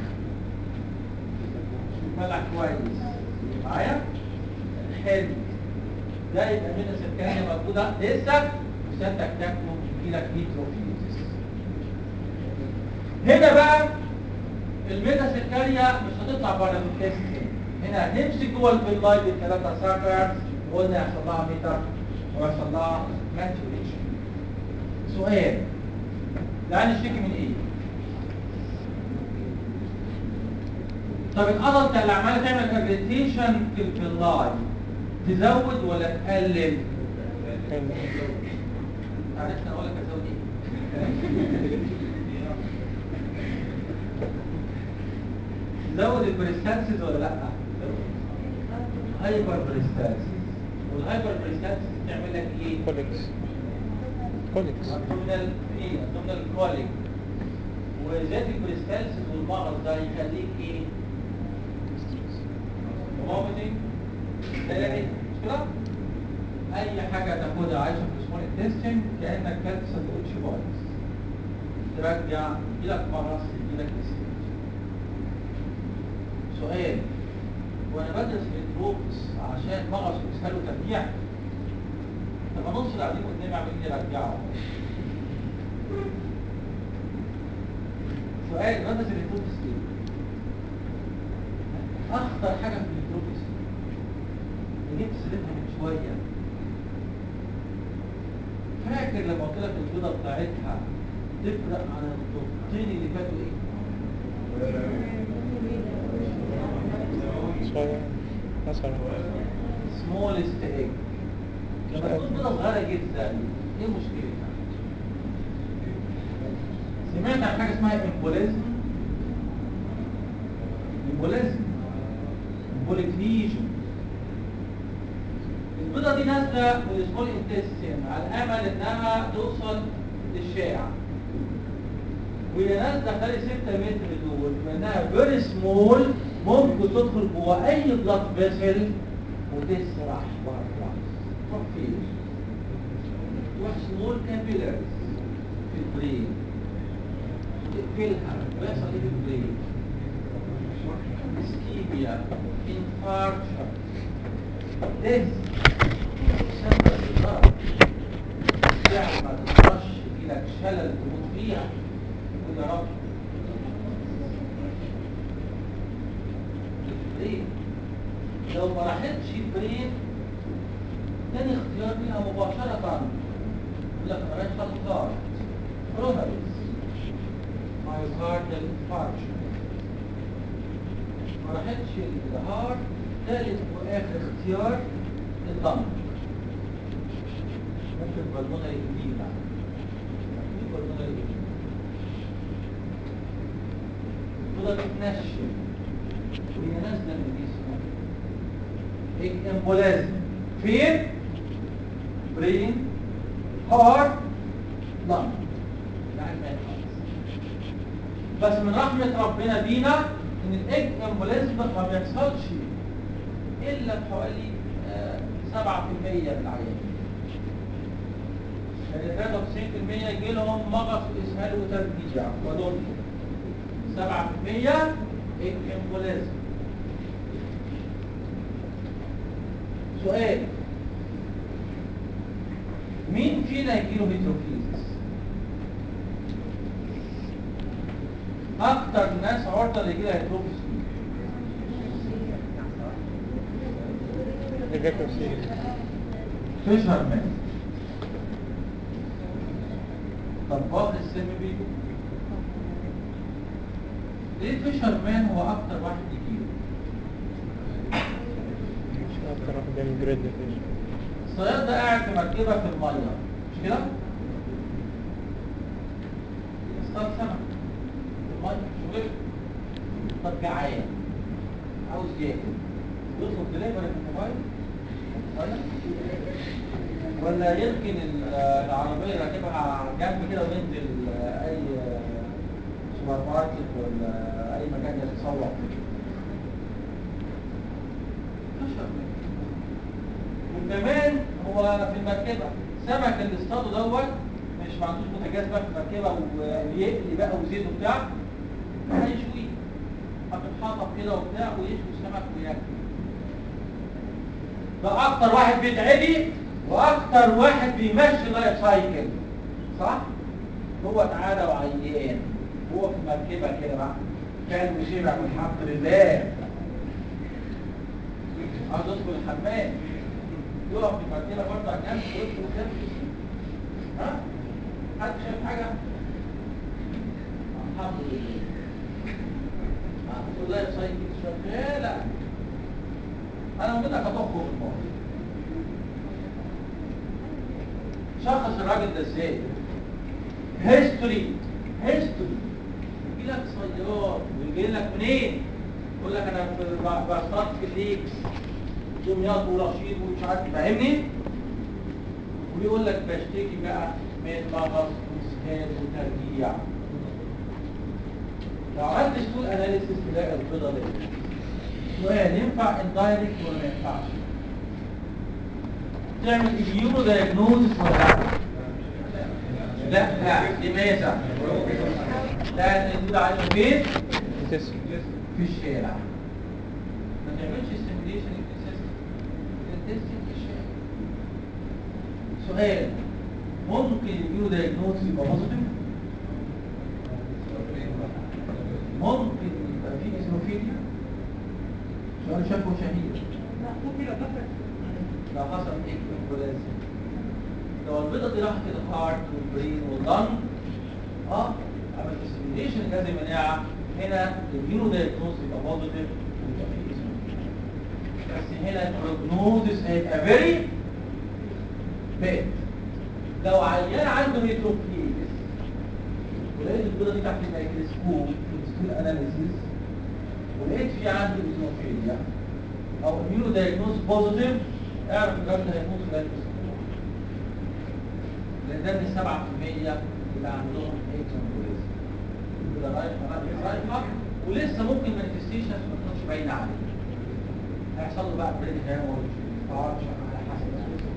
Speaker 1: ملح كويس معايا حلو ده يبقى من السكرية موجودة لسه وسيادتك تاكله يجيلك نيتروفيليتس هنا بقى الميتاسيكاريا مش هتطلع بره الانتستين هنا هتمسك جوه البيلاي بالثلاثه ساكرز وقلنا يحصل لها ميتر ويحصل لها ماتوريشن سؤال العين يشتكي من ايه؟ طب الادلت اللي عماله تعمل اريتيشن في البيلاي تزود ولا تقلل؟ عرفت انا اقول لك هتزود ايه؟ تزود البريستانسز ولا لا؟ هايبر بريستانسز والهايبر بريستانسز تعمل لك ايه؟
Speaker 2: كوليكس كوليكس
Speaker 1: ابدومينال ايه؟ ابدومينال كوليك وزاد البريستانسز والمغص ده يخليك ايه؟ فوميتنج تلاقي مش كده؟ اي حاجه تاخدها عايشه في السمول انتستين كانك كلت سندوتش بايظ ترجع يجيلك مغص يجيلك اسيد سؤال وانا بدرس الانتروبس عشان مغص واسهاله ترجيع طب نص اللي قاعدين قدامي عمالين يرجعوا سؤال بدرس الانتروبس ليه؟ اخطر حاجه في الانتروبس اللي جبت سيرتها من شويه فاكر لما قلت لك البيضه بتاعتها تفرق عن الضغطين اللي فاتوا ايه؟
Speaker 2: شوية مثلا
Speaker 1: سمولست ايج لما تكون بيضه صغيره جدا ايه مشكلتها؟ سمعت عن حاجه اسمها امبوليزم امبوليزم امبوليك ليجن البيضه دي نازله من السمول انتستين على امل انها توصل للشارع وهي نازله خلال 6 متر دول لانها فيري سمول ممكن تدخل جوه اي بلاد فيسل وتسرح بره تروح فين؟ تروح سمول كابيلاريز في البرين تقفلها ويحصل ايه في البرين؟ اسكيميا انفاركشن ديث سبب الضرر ساعة ما تترش يجيلك شلل تموت فيها قول يا رب البرين لو ما راحتش البرين تاني اختيار ليها مباشرة يقول لك انا رايح الهارت كوروناريز مايوكارديال انفاركشن ما راحتش الهارت ثالث واخر اختيار الضم ممكن بالمونري اديما في بالمونري اديما تقدر تتنشم وهي نازله من جسمك هيك امبولازم فين برين هارت لنج يعني ما يتخلص بس من رحمة ربنا بينا ان الايج امبولازم ما بيحصلش الا في حوالي آه، 7% من العيانين يعني 93% يجي لهم مغص واسهال وترجيع ودول 7% ايج امبولازم سؤال مين فينا يجيله هيدروفيزس اكتر ناس عرضه اللي يجيلها هيدروفيزس مين؟
Speaker 2: ليجاكوسي
Speaker 1: فيشر مان طباخ السم بيجو ليه فيشر مان هو اكتر واحد يجيله
Speaker 2: أكتر واحد بيعمل جريد فيش
Speaker 1: الصياد ده قاعد في مركبه في الميه مش كده اصطاد سمك في الميه شغل طب جعان عاوز ياكل يطلب دليفري من الموبايل ولا ولا يركن ال- العربيه راكبها جنب كده وينزل اي سوبر ماركت ولا اي مكان يتسوق فيه اشهر منه وكمان هو في المركبه سمك اللي اصطاده دوت مش ما عندوش بوتاجاز بقى في المركبه و- ويقلي بقى وزيت وبتاع هيشويه حاطط حاطط كده وبتاع ويشوي السمك وياكل ده اكتر واحد بيتعدي واكتر واحد بيمشي لايف سايكل صح هو تعالى وعيان هو في مركبه كده بقى كان وشبع والحمد لله عاوز ادخل الحمام يقف في المدينه برضه على جنب ويدخل ويدخل ها حد شايف حاجه الحمد لله الحمد لله سايكل شغاله انا منك هتخرج الموضوع شخص الراجل ده ازاي هيستوري هيستوري يجي لك صياد ويجي لك منين يقول لك انا في- ب- بصطاد في الليكس دمياط ورشيد ومش عارف فاهمني ويقول لك بشتكي بقى من مغص واسهال وترجيع لو عملت ستول اناليسيس تلاقي البيضه دي سؤال ينفع اندايركت ولا ما ينفعش تعمل اميونو دايجنوزس ولا لا لا لماذا لان الدول عايشه فين
Speaker 2: تسع
Speaker 1: في الشارع ما تعملش سيميليشن التستنج في الشارع سؤال ممكن الاميونو دايجنوزس يبقى بوزيتيف ممكن يبقى في اسموفيليا سؤال شكوى شهير لو حصل اكتوبولازم لو البيضة دي راحت الهارت والبرين واللنج اه عملت ستيميليشن جهاز المناعة هنا الاميونو دايجنوز يبقى بوزيتيف ويبقى في اسمه بس هنا البروجنوزس هيبقى فيري باد لو عيان عنده هيتروفيلس ولقيت البيضة دي تحت الميكروسكوب في الستول اناليسيس ولقيت في عنده ايزوفيليا او اميونو دايجنوز بوزيتيف اعرف الراجل ده هيموت خلال اسبوع لان ده من 7% اللي عندهم اكزومبوليزم كده رايحه رايحه ولسه ممكن مانيفستيشنز ما تكونش باينه عليه هيحصل له بقى بريد هامورج تعرفش على حسب الظروف.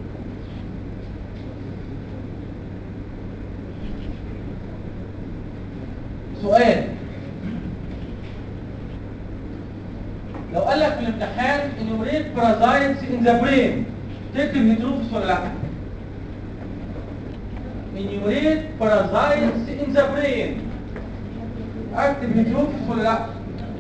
Speaker 1: سؤال لو قال لك في الامتحان enumerate parasites in the brain تكتب هيدروفس ولا لا enumerate parasites in the brain اكتب هيدروفس ولا لا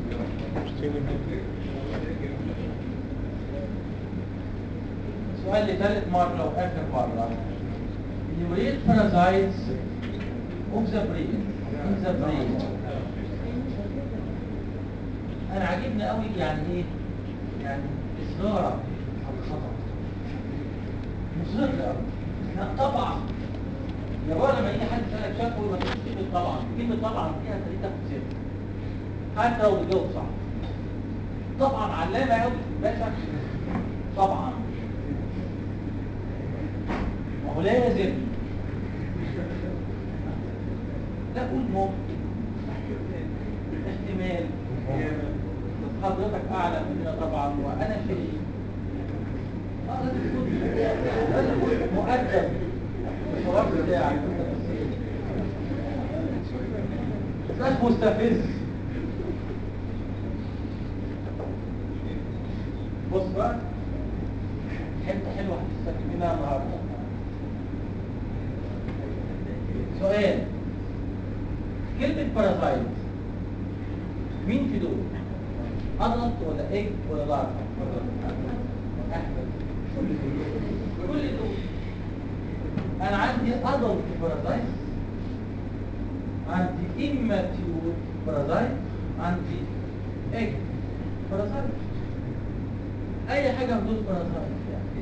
Speaker 1: السؤال لثالث مرة وآخر مرة enumerate parasites of the brain in the brain انا عاجبني قوي يعني ايه يعني اصرارك على الخطا مصر قوي لا طبعا يا بابا لما يجي حد يسالك شافه ما تقولش كلمه طبعا كلمه طبعا فيها تخليك تاخد صفر حتى لو بتجاوب صح طبعا علامه قوي باشا طبعا ما هو لازم لا قول ممكن احتمال حضرتك اعلى مننا طبعا وانا شيء اه لازم تكون لازم تكون مؤدب الحوار بتاعك مش مستفز بص بقى حته حلوه هتستفيد منها النهارده سؤال كلمه بارازايت مين في دول ادلت ولا ايج ولا لارفا احمد كل دول انا عندي ادلت بارازايت عندي immature بارازايت عندي ايج بارازايت اي حاجه من دول بارازايت يعني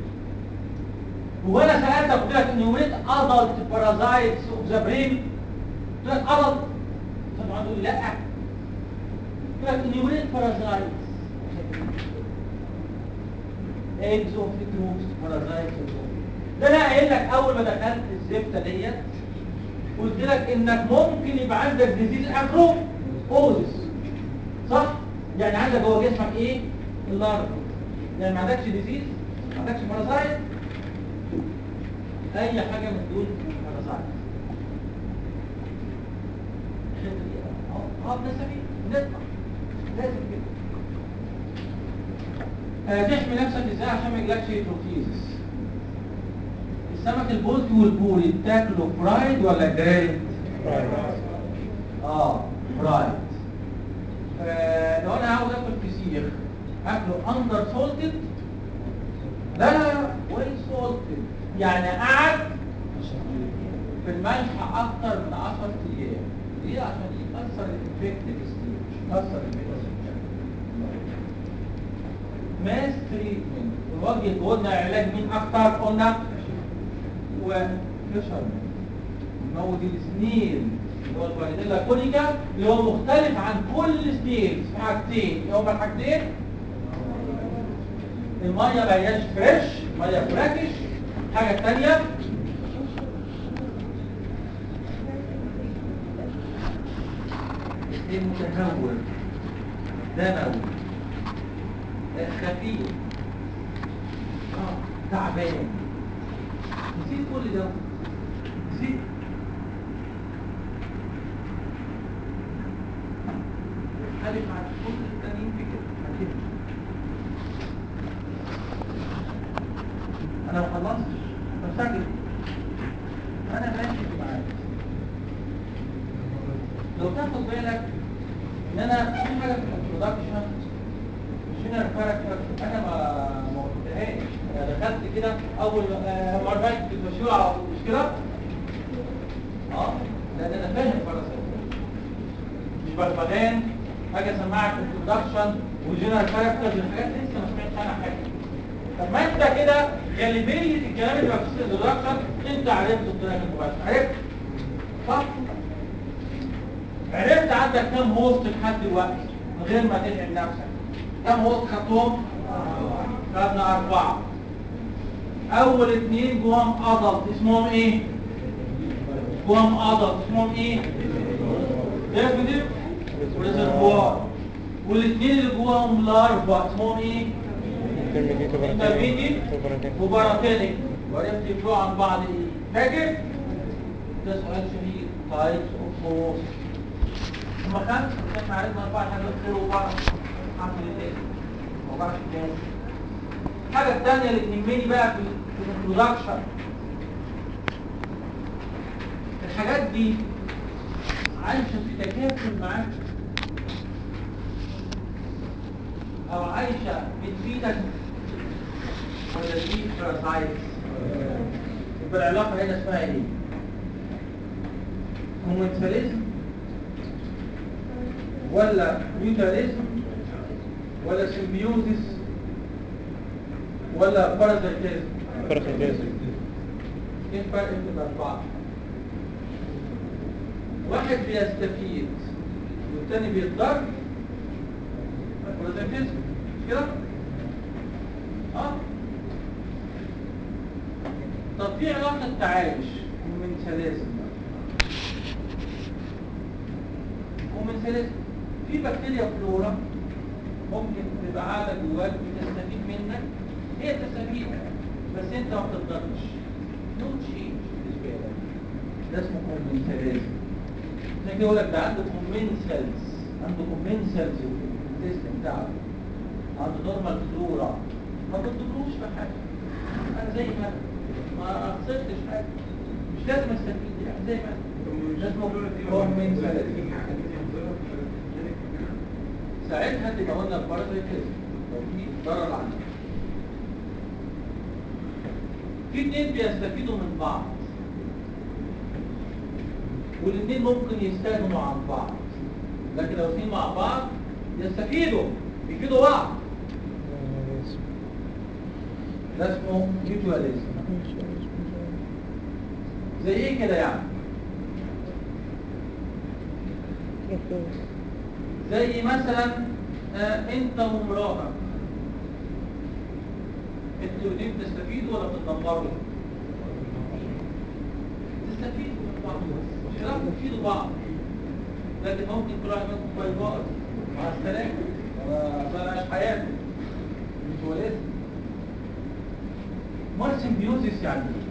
Speaker 1: هو انا سالتك قلت لك ان يوريد ادلت بارازايتس اوف ذا برين قلت لك ادلت طبعا تقول لي لا قلت لك ان يوريد بارازايتس eggs of the troops parasites ده انا قايل لك اول ما دخلت الزفته ديت قلت لك انك ممكن يبقى عندك ديزيز اخره اوزس صح يعني عندك جوه جسمك ايه اللارفا يعني ما عندكش ديزيز ما عندكش بارازايت اي حاجه من دول بارازايت اه بنسميه نطلع لازم كده آه، تحمي نفسك ازاي عشان ما يجيلكش هيدروفيزس السمك البلطي والبوري بتاكله فرايد ولا جريلد اه فرايد اكله اندر سولتد لا لا لا ويل سولتد يعني قعد في الملح اكتر من 10 ايام ليه عشان يكسر الانفكتيف ستيج يكسر الفيروس ماس تريتمنت الوجه قلنا علاج مين اكتر قلنا وفيشر نموت السنيل اللي هو الفايديلا كونيكا اللي هو مختلف عن كل سنيل في حاجتين ايه هما الحاجتين الميه ما هياش فريش ميه فراكش الحاجه الثانيه المتهور دموي خفيف اه تعبان نسيت كل ده نسيت ألف عن كل التانيين في كده هكذا. أنا ما خلصتش بسجل أنا ماشي معاك لو تاخد بالك إن أنا في حاجة في الانترودكشن مش هنا الكاركتر أنا ما ما قلتهاش أنا دخلت كده أول آه، مرة فاتت في المشروع على طول مش كده؟ اه لان انا فاهم فرنسا مش بغبغان حاجه اسمعك انترودكشن وجنرال كاركترز الحاجات دي لسه ما سمعتش عنها حاجه طب ما انت كده غالبيه الكلام اللي مكتوب في الانترودكشن انت عرفته بطريقه مباشره عرفت صح عرفت عندك كام هوست لحد دلوقتي من غير ما تتعب نفسك كام هوست خدتهم خدنا اربعه اول اثنين جواهم ادلت اسمهم ايه جواهم ادلت اسمهم ايه ديفيديف وريزرفوار والاثنين اللي جواهم لارفا اسمهم ايه
Speaker 2: intermediate
Speaker 1: انترميديت
Speaker 2: وبراتين
Speaker 1: وباراتينيك وعرفت يفرقوا عن بعض ايه فاكر ده سؤال شهير تايبس اوف فورس هما خمسه بس احنا عرفنا اربعه لحد دول وبره الحمد لله ما وقعش تاني الحاجه الثانيه اللي تهمني بقى في في الانترودكشن الحاجات دي عايشه في تكافل معاك او عايشه بتفيدك ولا دي باراسايتس يبقى العلاقه هنا اسمها ايه كومنتاليزم ولا ميوتاليزم ولا سيمبيوزيس ولا بارازيتيزم
Speaker 2: باراسيتيزم
Speaker 1: ايه الفرق بين الاربعه واحد بيستفيد والتاني بيتضر بارازيتيزم مش كده اه طب في علاقه تعايش ومن سلاسل ومن سلاسل في بكتيريا فلورا ممكن تبقى قاعده جواك بتستفيد منك هي تستفيد بس انت ما بتقدرش نو تشينج بالنسبه لك ده اسمه كومنساليزم عشان كده يقول لك ده عنده كومنسالز عنده كومنسالز في السيستم بتاعه عنده نورمال فلورا ما بتضروش بحاجه انا زي ما انا ما خسرتش حاجه مش لازم استفيد يعني زي ما انا ده اسمه كومنساليزم ساعتها تبقى قلنا البارازيتيزم لو في ضرر عنك في اتنين بيستفيدوا من بعض والاثنين ممكن يستغنوا عن بعض لكن لو اثنين مع بعض يستفيدوا يفيدوا بعض ده اسمه ميوتواليزم زي ايه كده يعني زي مثلا آه انت ومراتك انتوا الاثنين بتستفيدوا ولا بتدمروا؟ تستفيدوا من بعض مش هتعرفوا تفيدوا بعض لكن ممكن كل واحد منكم باي باي مع السلامه ولا عايش حياته مش ولاد ما سيمبيوزيس يعني ايه؟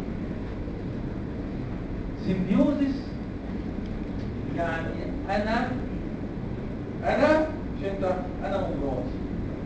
Speaker 1: سيمبيوزيس يعني انا انا مش انت انا ومراتي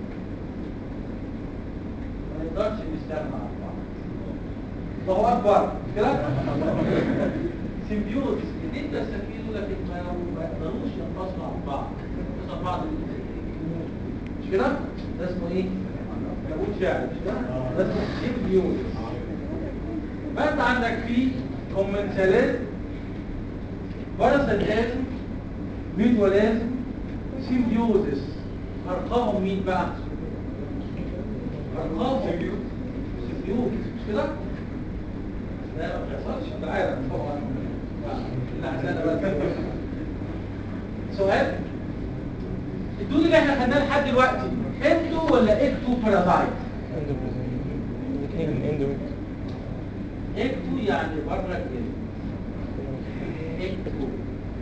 Speaker 1: ما نقدرش نستغنى عن بعض الله اكبر مش كده سيمبيوز الاثنين بيستفيدوا لكن ما ما يقدروش ينفصلوا عن بعض ينفصلوا عن بعض مش كده ده اسمه ايه؟ كابوت شعر مش كده؟ ده اسمه سيمبيوز بقى انت عندك في كومنساليزم باراسيتازم ميتولازم سيمبيوزس ارقامهم مين بقى؟ ارقامهم سيمبيوز مش كده؟ لا ما بيحصلش في العالم طبعا لا عشان بقى سؤال الدود اللي احنا خدناه لحد دلوقتي اندو ولا اكتو بارازايت
Speaker 2: عنده الاثنين عنده
Speaker 1: اكتو يعني بره الجلد اكتو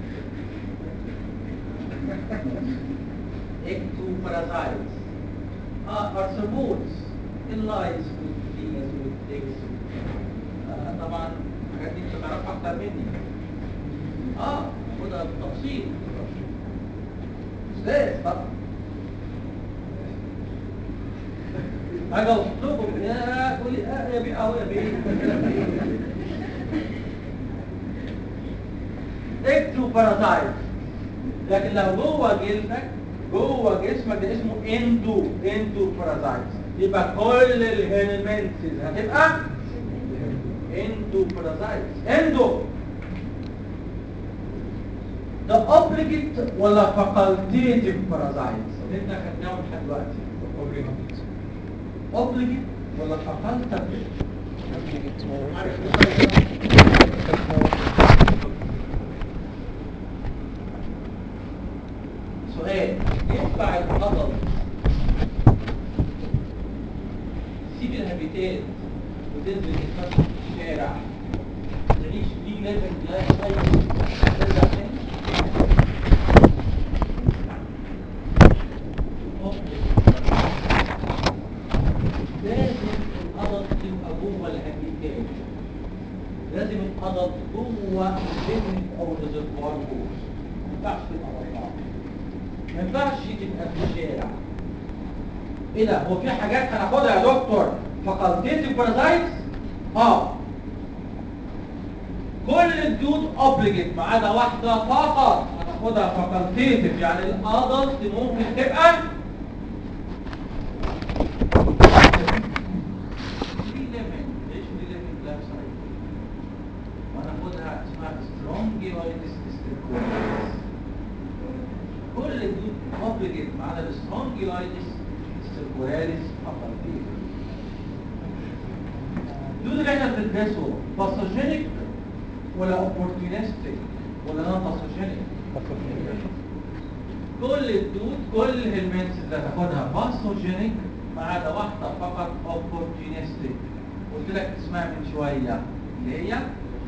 Speaker 1: اكتو بارازايت اه ارثروبودز اللايز والفليز والتكس آه طبعا الحاجات دي انت تعرفها اكتر مني اه خدها بالتفصيل استاذ طبعا اجي اطلبهم يا تقول لي اه يا بيه اهو يا بيه اكتو بارازايت لكن لو جوه جلدك جوه جسمك ده اسمه اندو اندو بارازايت يبقى كل الهيلمنتس هتبقى اندو بارازايت اندو ده اوبليجيت ولا فاكولتيتيف بارازايت اللي انت خدناهم لحد دلوقتي اوبليجيت ولا فاكولتيف عارف الفرق ده؟ سؤال ينفع العضل تسيب الهابيتات وتنزل تتفسح في الشارع تعيش فيه لازم تلاقي اي ترجع تاني لازم العضل تبقى جوه الهابيتات لازم العضل جوه البيت او الريزرفوار جوه ما ينفعش تبقى بره ما ينفعش تبقى في الشارع ايه ده هو في حاجات هناخدها يا دكتور فاكولتيتيف بارازايتس اه كل الدود اوبليجيت ما عدا واحده فقط هتاخدها فاكولتيتيف يعني الادلت ممكن تبقى في ليفل ايش في ليفل ده صحيح وناخدها اسمها سترونج وايتس كل الدود اوبليجيت ما عدا السترونج وايتس سيركولاريس فاكولتيتيف الدود اللي احنا بندرسه باثوجينيك ولا اوبورتونستيك ولا نون باثوجينيك كل الدود كل الهلمنتس اللي هتاخدها باثوجينيك ما عدا واحده فقط اوبورتونستيك قلت لك اسمها من شويه اللي هي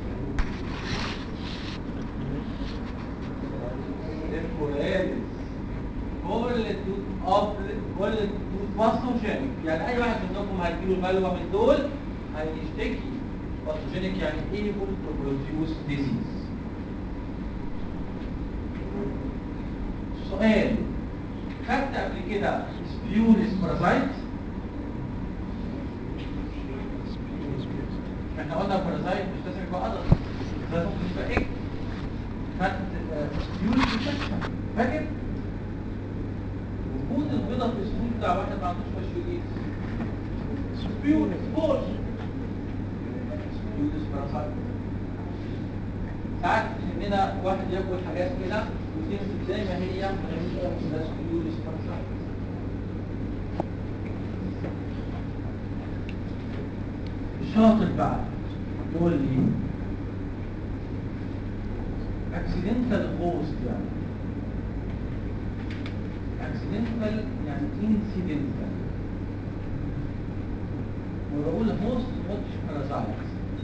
Speaker 1: الكولاريس كل الدود قبل كل الدود باثوجينيك يعني اي واحد منكم هيجيله البلوه من دول هيشتكي باثوجينيك يعني ايه تو بروديوس ديزيز سؤال خدت قبل كده سبيوريس بارازايت احنا قلنا بارازايت مش لازم يبقى قدر ده ممكن يبقى ايه خدت سبيوريس انفكشن فاكر وجود البيضه في السبيول بتاع واحد ما عندوش مشويات سبيوريس بوش سبيوريس بارازايت ساعات مننا واحد ياكل حاجات كده وتنزل زي ما هي ده سبيوريس بارازايت الشاطر بقى يقول لي اكسيدنتال غوست يعني اكسيدنتال يعني انسيدنتال وبقول هوست مش بارازايت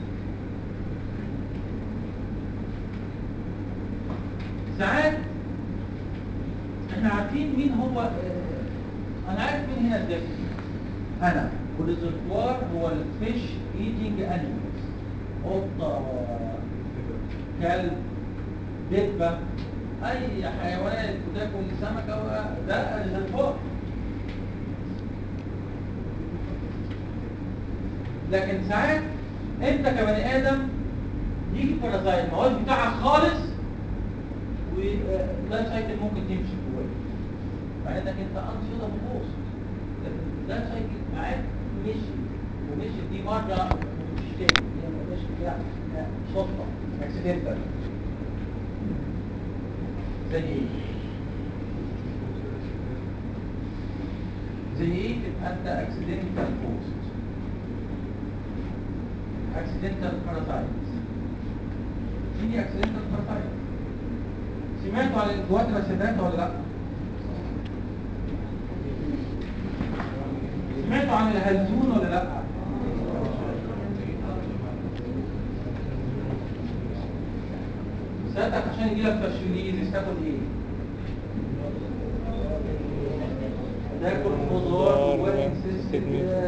Speaker 1: ساعات احنا عارفين مين هو آه، انا عارف مين هنا الدافع انا والريزرفوار هو الفيش ايتنج انيمالز قطه كلب دبه اي حيوانات بتاكل سمكه و- ده ريزرفوار لكن ساعات انت كبني ادم يجي بارازايت المواد بتاعك خالص واللايف سايكل ممكن تمشي جواه مع انك انت انشطه بوست ده سايكل معاك مشي ومشي دي مره مش تاني يعني مش كده صدفه اكسيدنتال زي ايه؟ زي ايه تبقى انت اكسيدنتال بوست اكسيدنتال بارازايتس دي اكسيدنتال بارازايتس سمعتوا عن الجواترا سيدانتا ولا لا؟ سمعتوا عن الهلزون ولا لا؟ سألتك عشان يجيلك فاشيوليزيس تاكل ايه؟ تاكل خضار وانسيستد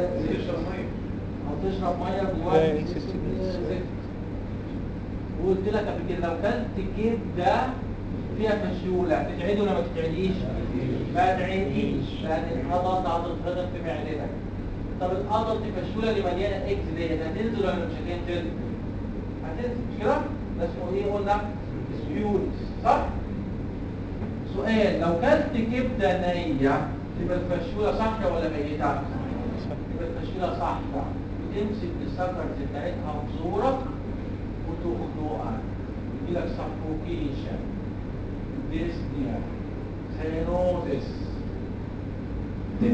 Speaker 1: او تشرب ميه
Speaker 2: لا،
Speaker 1: جواها
Speaker 2: insisted
Speaker 1: زفت وقلت لك قبل كده لو كلت كبده فيها فشوله تتعدي ولا ما تتعديش؟ ما تعديش لان العضل هتتهضم في معدتك طب العضل الفشوله اللي مليانه اكس ديت هتنزل ولا مش هتنزل؟ هتنزل مش كده؟ ده اسمه ايه قلنا؟ سبيولز صح؟ سؤال لو كلت كبده نيه تبقى الفشوله صاحيه ولا ميته؟ يبقى الفشيلة صح وتمسك السكرز بتاعتها بزورك وتخنقها يجيلك سفوكيشن ديسنيا سينوزس ديث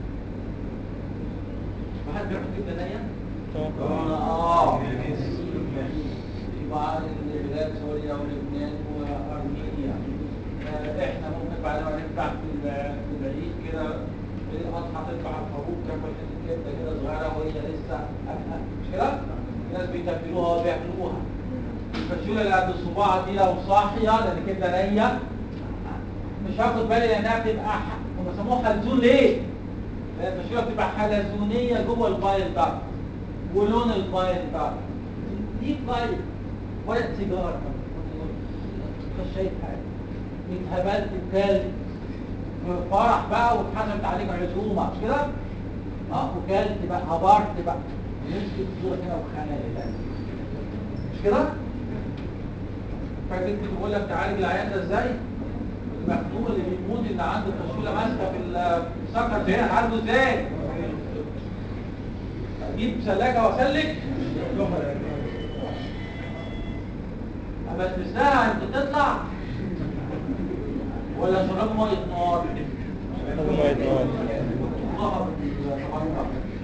Speaker 1: واحد بياخد كبده نيه؟ اه في بعض البلاد سوريا ولبنان وارمينيا آه، احنا ممكن بعد ما نفتح في ال- في العيد كده الاضحى تذبح الخروف تاكل حته كبده كده صغيره وهي لسه أكلة. مش كده؟ في ناس بيتبلوها وبياكلوها الفشوله اللي قد الصباع دي لو صاحيه لان كبده نيه مش هاخد بالي لانها بتبقى ح- هم سموها حلزون ليه؟ لان الفشوله بتبقى حلزونيه جوه البايل داكت ولون البايل داكت دي بايل ورق سيجاره مش شايف حاجه اتهبلت بكلب في فرح بقى واتحسبت عليك عزومه مش كده؟ اه وكلت بقى هبرت بقى مسكت صورة هنا وخانقت مش كده؟ فاكر كنت بقول لك تعالج العيان ده ازاي؟ المخنوق اللي بيموت اللي عنده فشوله ماسكه في ال- في السكر هنا عنده ازاي؟ اجيب ثلاجه واسلك بس لها انت تطلع ولا شراب ميه نار؟
Speaker 2: شراب مية نار.
Speaker 1: ظهر الطبقات.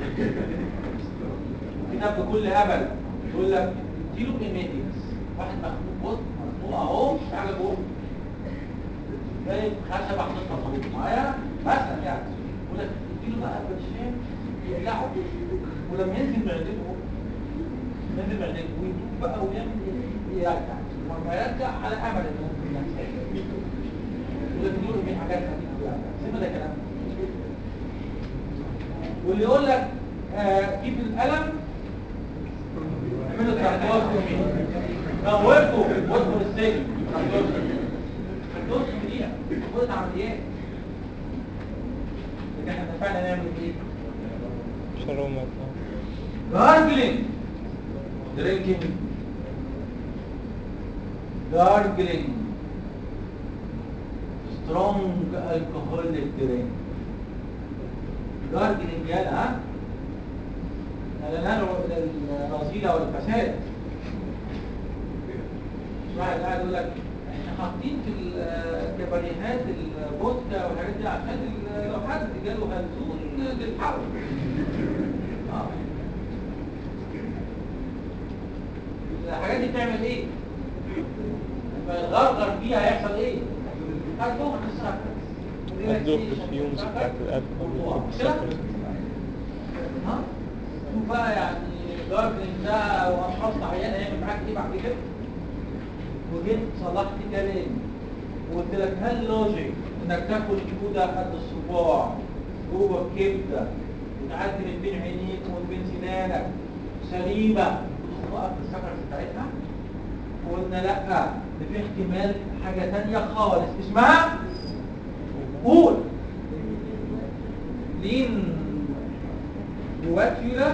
Speaker 1: كتاب بكل هبل يقول لك اديله ايميتكس واحد مخنوق بص مخنوق اهو في حاجه جوه جايب خشبه حاططها فوق معايا مثلا يعني يقول لك اديله بقى برشام يقلعه ولما ينزل معدته ينزل معدته ويدوب بقى ويعمل ايه؟ يرجع ولما يرجع على امل انه ممكن يحصل يقول لك اديله في حاجات خفيفه يعني سيبنا ده كلام واللي يقول لك آه كيف الالم اعملوا تراكيوستومي موتوا وادخل السجن تراكيوستومي تراكيوستومي دي خدت عمليات لكن احنا اتفقنا نعمل ايه؟
Speaker 2: شراب مية نار.
Speaker 1: جارجلينج درينكينج جارجلينج سترونج الكحوليك درينك جارجلينج يلا ها لا ندعو الى الرذيله والفساد مش واحد قاعد يقول لك احنا حاطين في الكباريهات الفودكا والحاجات دي عشان ال- لو حد جاله هلزون تلحقه اه الحاجات دي بتعمل ايه؟ لما يغرغر فيها هيحصل ايه؟ هتدوخ السكر
Speaker 2: هتدوخ الفيومز بتاعت الألكول والسكر.
Speaker 1: ها؟ شوف بقى يعني جارجلينج ده او اشخاص عيانه هيعمل معاك ايه بعد كده؟ وجيت صلحت كلامي وقلت لك هل لوجيك انك تاكل كوده قد الصباع جوه الكبده وتعدي من بين عينيك ومن بين سنانك سليمه وتخنقك في السكر بتاعتها؟ قلنا لا ده في احتمال حاجه تانية خالص اسمها قول لين بواتيولا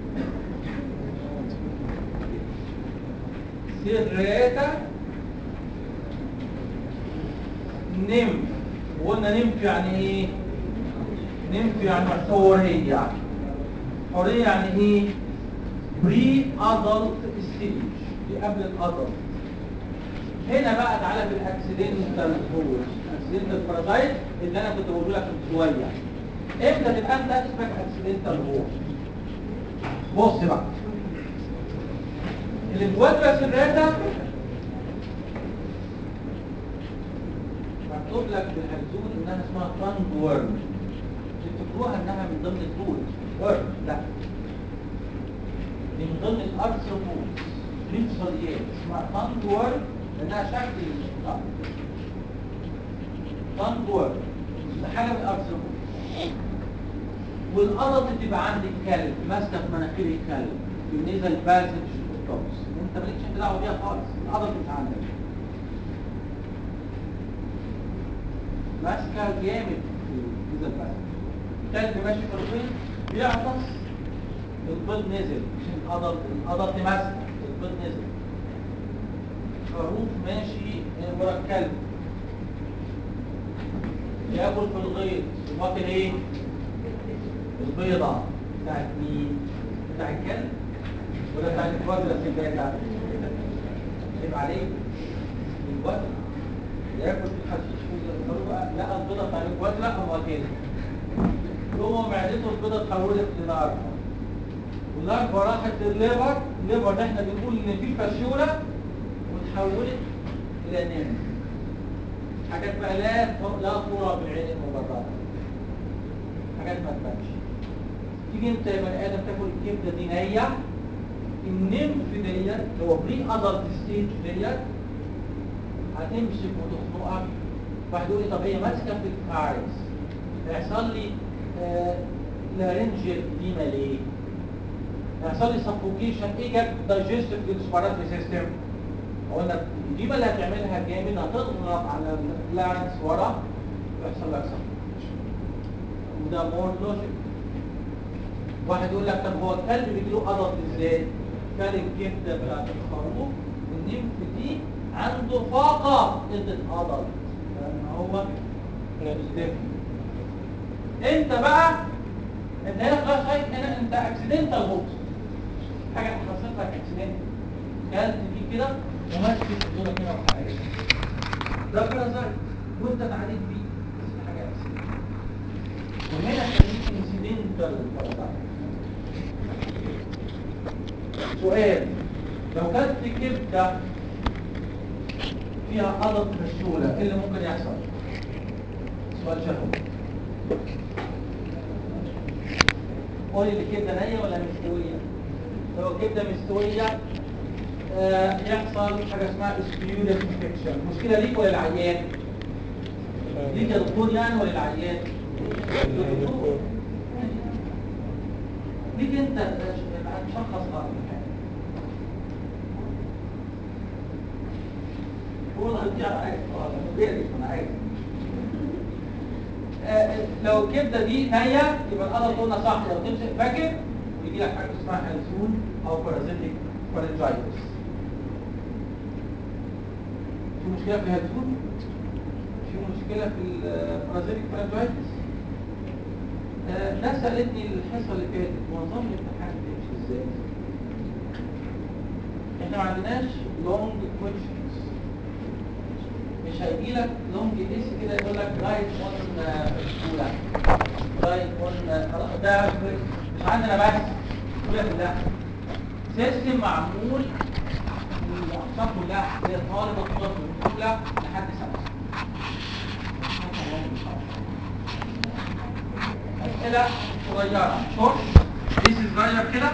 Speaker 1: سيريتا نمف وقلنا نمف يعني ايه نمت يعني حورية حورية يعني ايه بري ادلت ستيج دي قبل الادلت هنا بقى تعالى في الاكسيدنتال هوز اكسيدنتال بارازايت اللي انا كنت بقوله لك من شويه امتى تبقى انت اسمك اكسيدنتال هوز بص بقى الانفوادرا سيريتا مكتوب لك بالهلزون انها اسمها تانج وورم تفتكروها انها من ضمن التول وورم لا دي من ضمن الارثروبود برينسوليات اسمها تانج وورم لانها شكل الارض تانج وورم ده حاجه من الارثروبود والقلط بتبقى عند الكلب ماسكه في مناخير الكلب في النيزل باسج والتوبس انت مالكش انت دعوه بيها خالص القلط مش عندك ماسكه جامد في النيزل باسج الكلب ماشي في الغيط بيعطس البيض نزل مش القلط القلط ماسكه البيض نزل خروف ماشي ورا الكلب ياكل في الغيط واكل ايه؟ البيضة بتاعت مين؟ بتاع الكلب ولا بتاع الوزرة السجادة؟ يبقى عليه الوزرة ياكل في الحشيش والخروف لقى البيضة بتاع الوزرة قام واكلها جوه معدته البيضة اتحولت للاربع والاربع راحت للليبر الليبر ده احنا بنقول ان في فاشيولا وتحولت الى نمر حاجات بقى لا لا ترى بالعين المجرده حاجات ما تبانش تيجي انت يا بني ادم تاكل الكبده دي نيه النمف ديت اللي هو بري ادلت ستيج ديت هتمسك وتخنقك واحد يقول لي طب هي ماسكه في الفارس هيحصل لي آه لارنجل ديما ليه؟ هيحصل لي سفوكيشن ايه جاب دايجستيف ريسبيراتوري سيستم قلنا الديما اللي هتعملها جامد هتضغط على اللارنكس ورا ويحصل لك سفوكيشن وده مور لوجيك واحد يقول لك طب هو الكلب بيجي له قضط ازاي؟ كل الكبده بتاعت الخروف النمف دي عنده فاقه ادت قضط لان هو الدم انت بقى انت هنا خلاص هاي هنا انت اكسيدنتال هوت حاجه حصلت لك اكسيدنت كلت دي كده وماسك الدوره كده وحاجه ده بارازايت وانت اتعالجت بيه بس دي حاجه اكسيدنت وهنا خليك انسيدنتال بارازايت سؤال لو كانت كبده فيها قلط مشلوله ايه اللي ممكن يحصل؟ سؤال شهوي قولي الكبده نيه ولا مستويه؟ لو كبده مستويه آه يحصل حاجه اسمها سبيولر انفكشن مشكله ليك ولا العيان؟ ليك يا دكتور يعني ولا العيان؟ ليك انت هتشخص غلط هو هتضيع عايز غيري انا عايز لو الكبده دي نيه يبقى القدر قلنا صح لو تمسك فاكر يجي لك حاجه اسمها هلسون او بارازيتيك فارنجايتس في مشكله في الهلسون في مشكله في البارازيتيك فارنجايتس ناس سالتني الحصه اللي فاتت نظام الامتحان بيمشي ازاي احنا ما عندناش لونج كويشنز مش هيجي لك لونج اس كده يقول لك رايت اون اولى رايت اون خلاص ده مش عندنا بس كلها بالله سيستم معمول الاقسام كلها هي طالب الطب من اولى لحد سنه اسئله صغيره شورت ديس صغير كده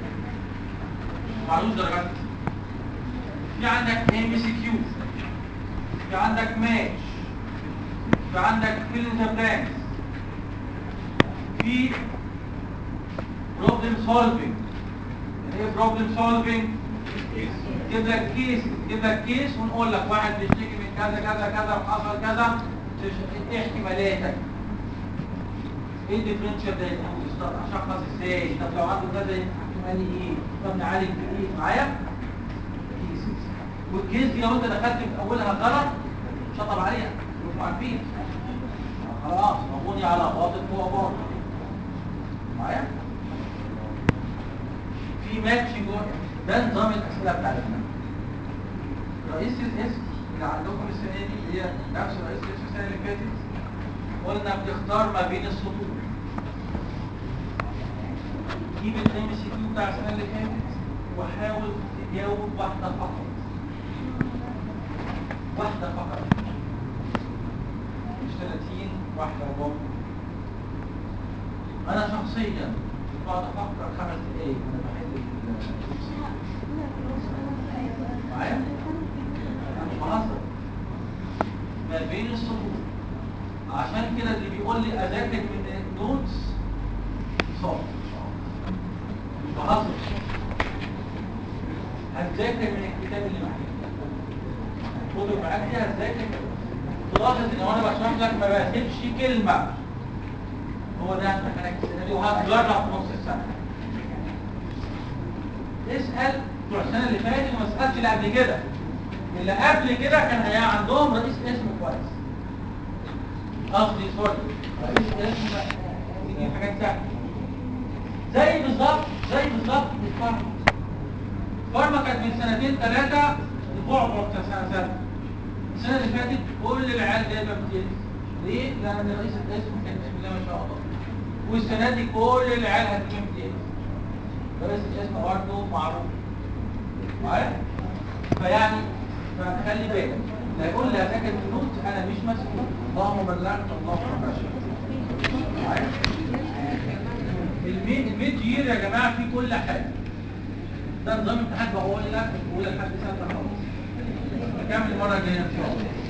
Speaker 1: معلوش درجات في عندك ام سي كيو في عندك ماتش في عندك فيل ذا بلانكس في بروبلم سولفينج ايه بروبلم سولفينج تجيب لك كيس تجيب لك كيس ونقول لك واحد بيشتكي من كذا كذا كذا وحصل كذا ايه احتمالاتك ايه الديفرنشال دايجنوستس طب اشخص ازاي طب لو عنده كذا احتمالي ايه طب نعالج بايه معايا كيسز والكيس دي لو انت دخلت في اولها غلط شطب عليها مش عارفين خلاص موجود مبني على باطن هو باطن معايا في ماتش جوه ده نظام الاسئله بتاعتنا رئيس الاسم اللي عندكم السنه دي اللي هي نفس رئيس الاسم السنه اللي فاتت قلنا بتختار ما بين السطور جيب الام سي كيو بتاع السنه اللي فاتت وحاول تجاوب واحده فقط واحده فقط مش 30 واحده وربع انا شخصيا بقعد افكر خمس دقايق وانا بحل ال- معايا؟ انا مش بهزر ما بين السطور عشان كده اللي بيقول لي اذاكر من النوتس صعب مش بهزر هتذاكر من الكتاب اللي معاك خده معاك دي هتذاكر تلاحظ ان وانا بشرح لك ما بسيبش كلمه هو ده امتحانك السنه دي وهتجرب في نص السنه اسال بتوع السنه اللي فاتت وما اسالش اللي قبل كده اللي قبل كده كان هي عندهم رئيس اسم كويس قصدي سوري رئيس اسم دي حاجات سهله زي بالظبط زي بالظبط الفارما الفارما كانت من سنتين ثلاثه البعبع بتاع سنه سنه السنه اللي فاتت كل العيال جايبه امتياز ليه؟ لان رئيس القسم كان بسم الله ما شاء الله والسنه دي كل العيال هتجيب امتياز رئيس القسم برضه معروف معايا؟ فيعني فخلي بالك لا يقول لي اذاكر النوت انا مش مسؤول اللهم بلغت اللهم بشر معايا؟ الميد الميد يير يا جماعه فيه كل حاجه ده نظام امتحان بقول لك بقول لحد سنه خلاص نكمل المره الجايه ان شاء الله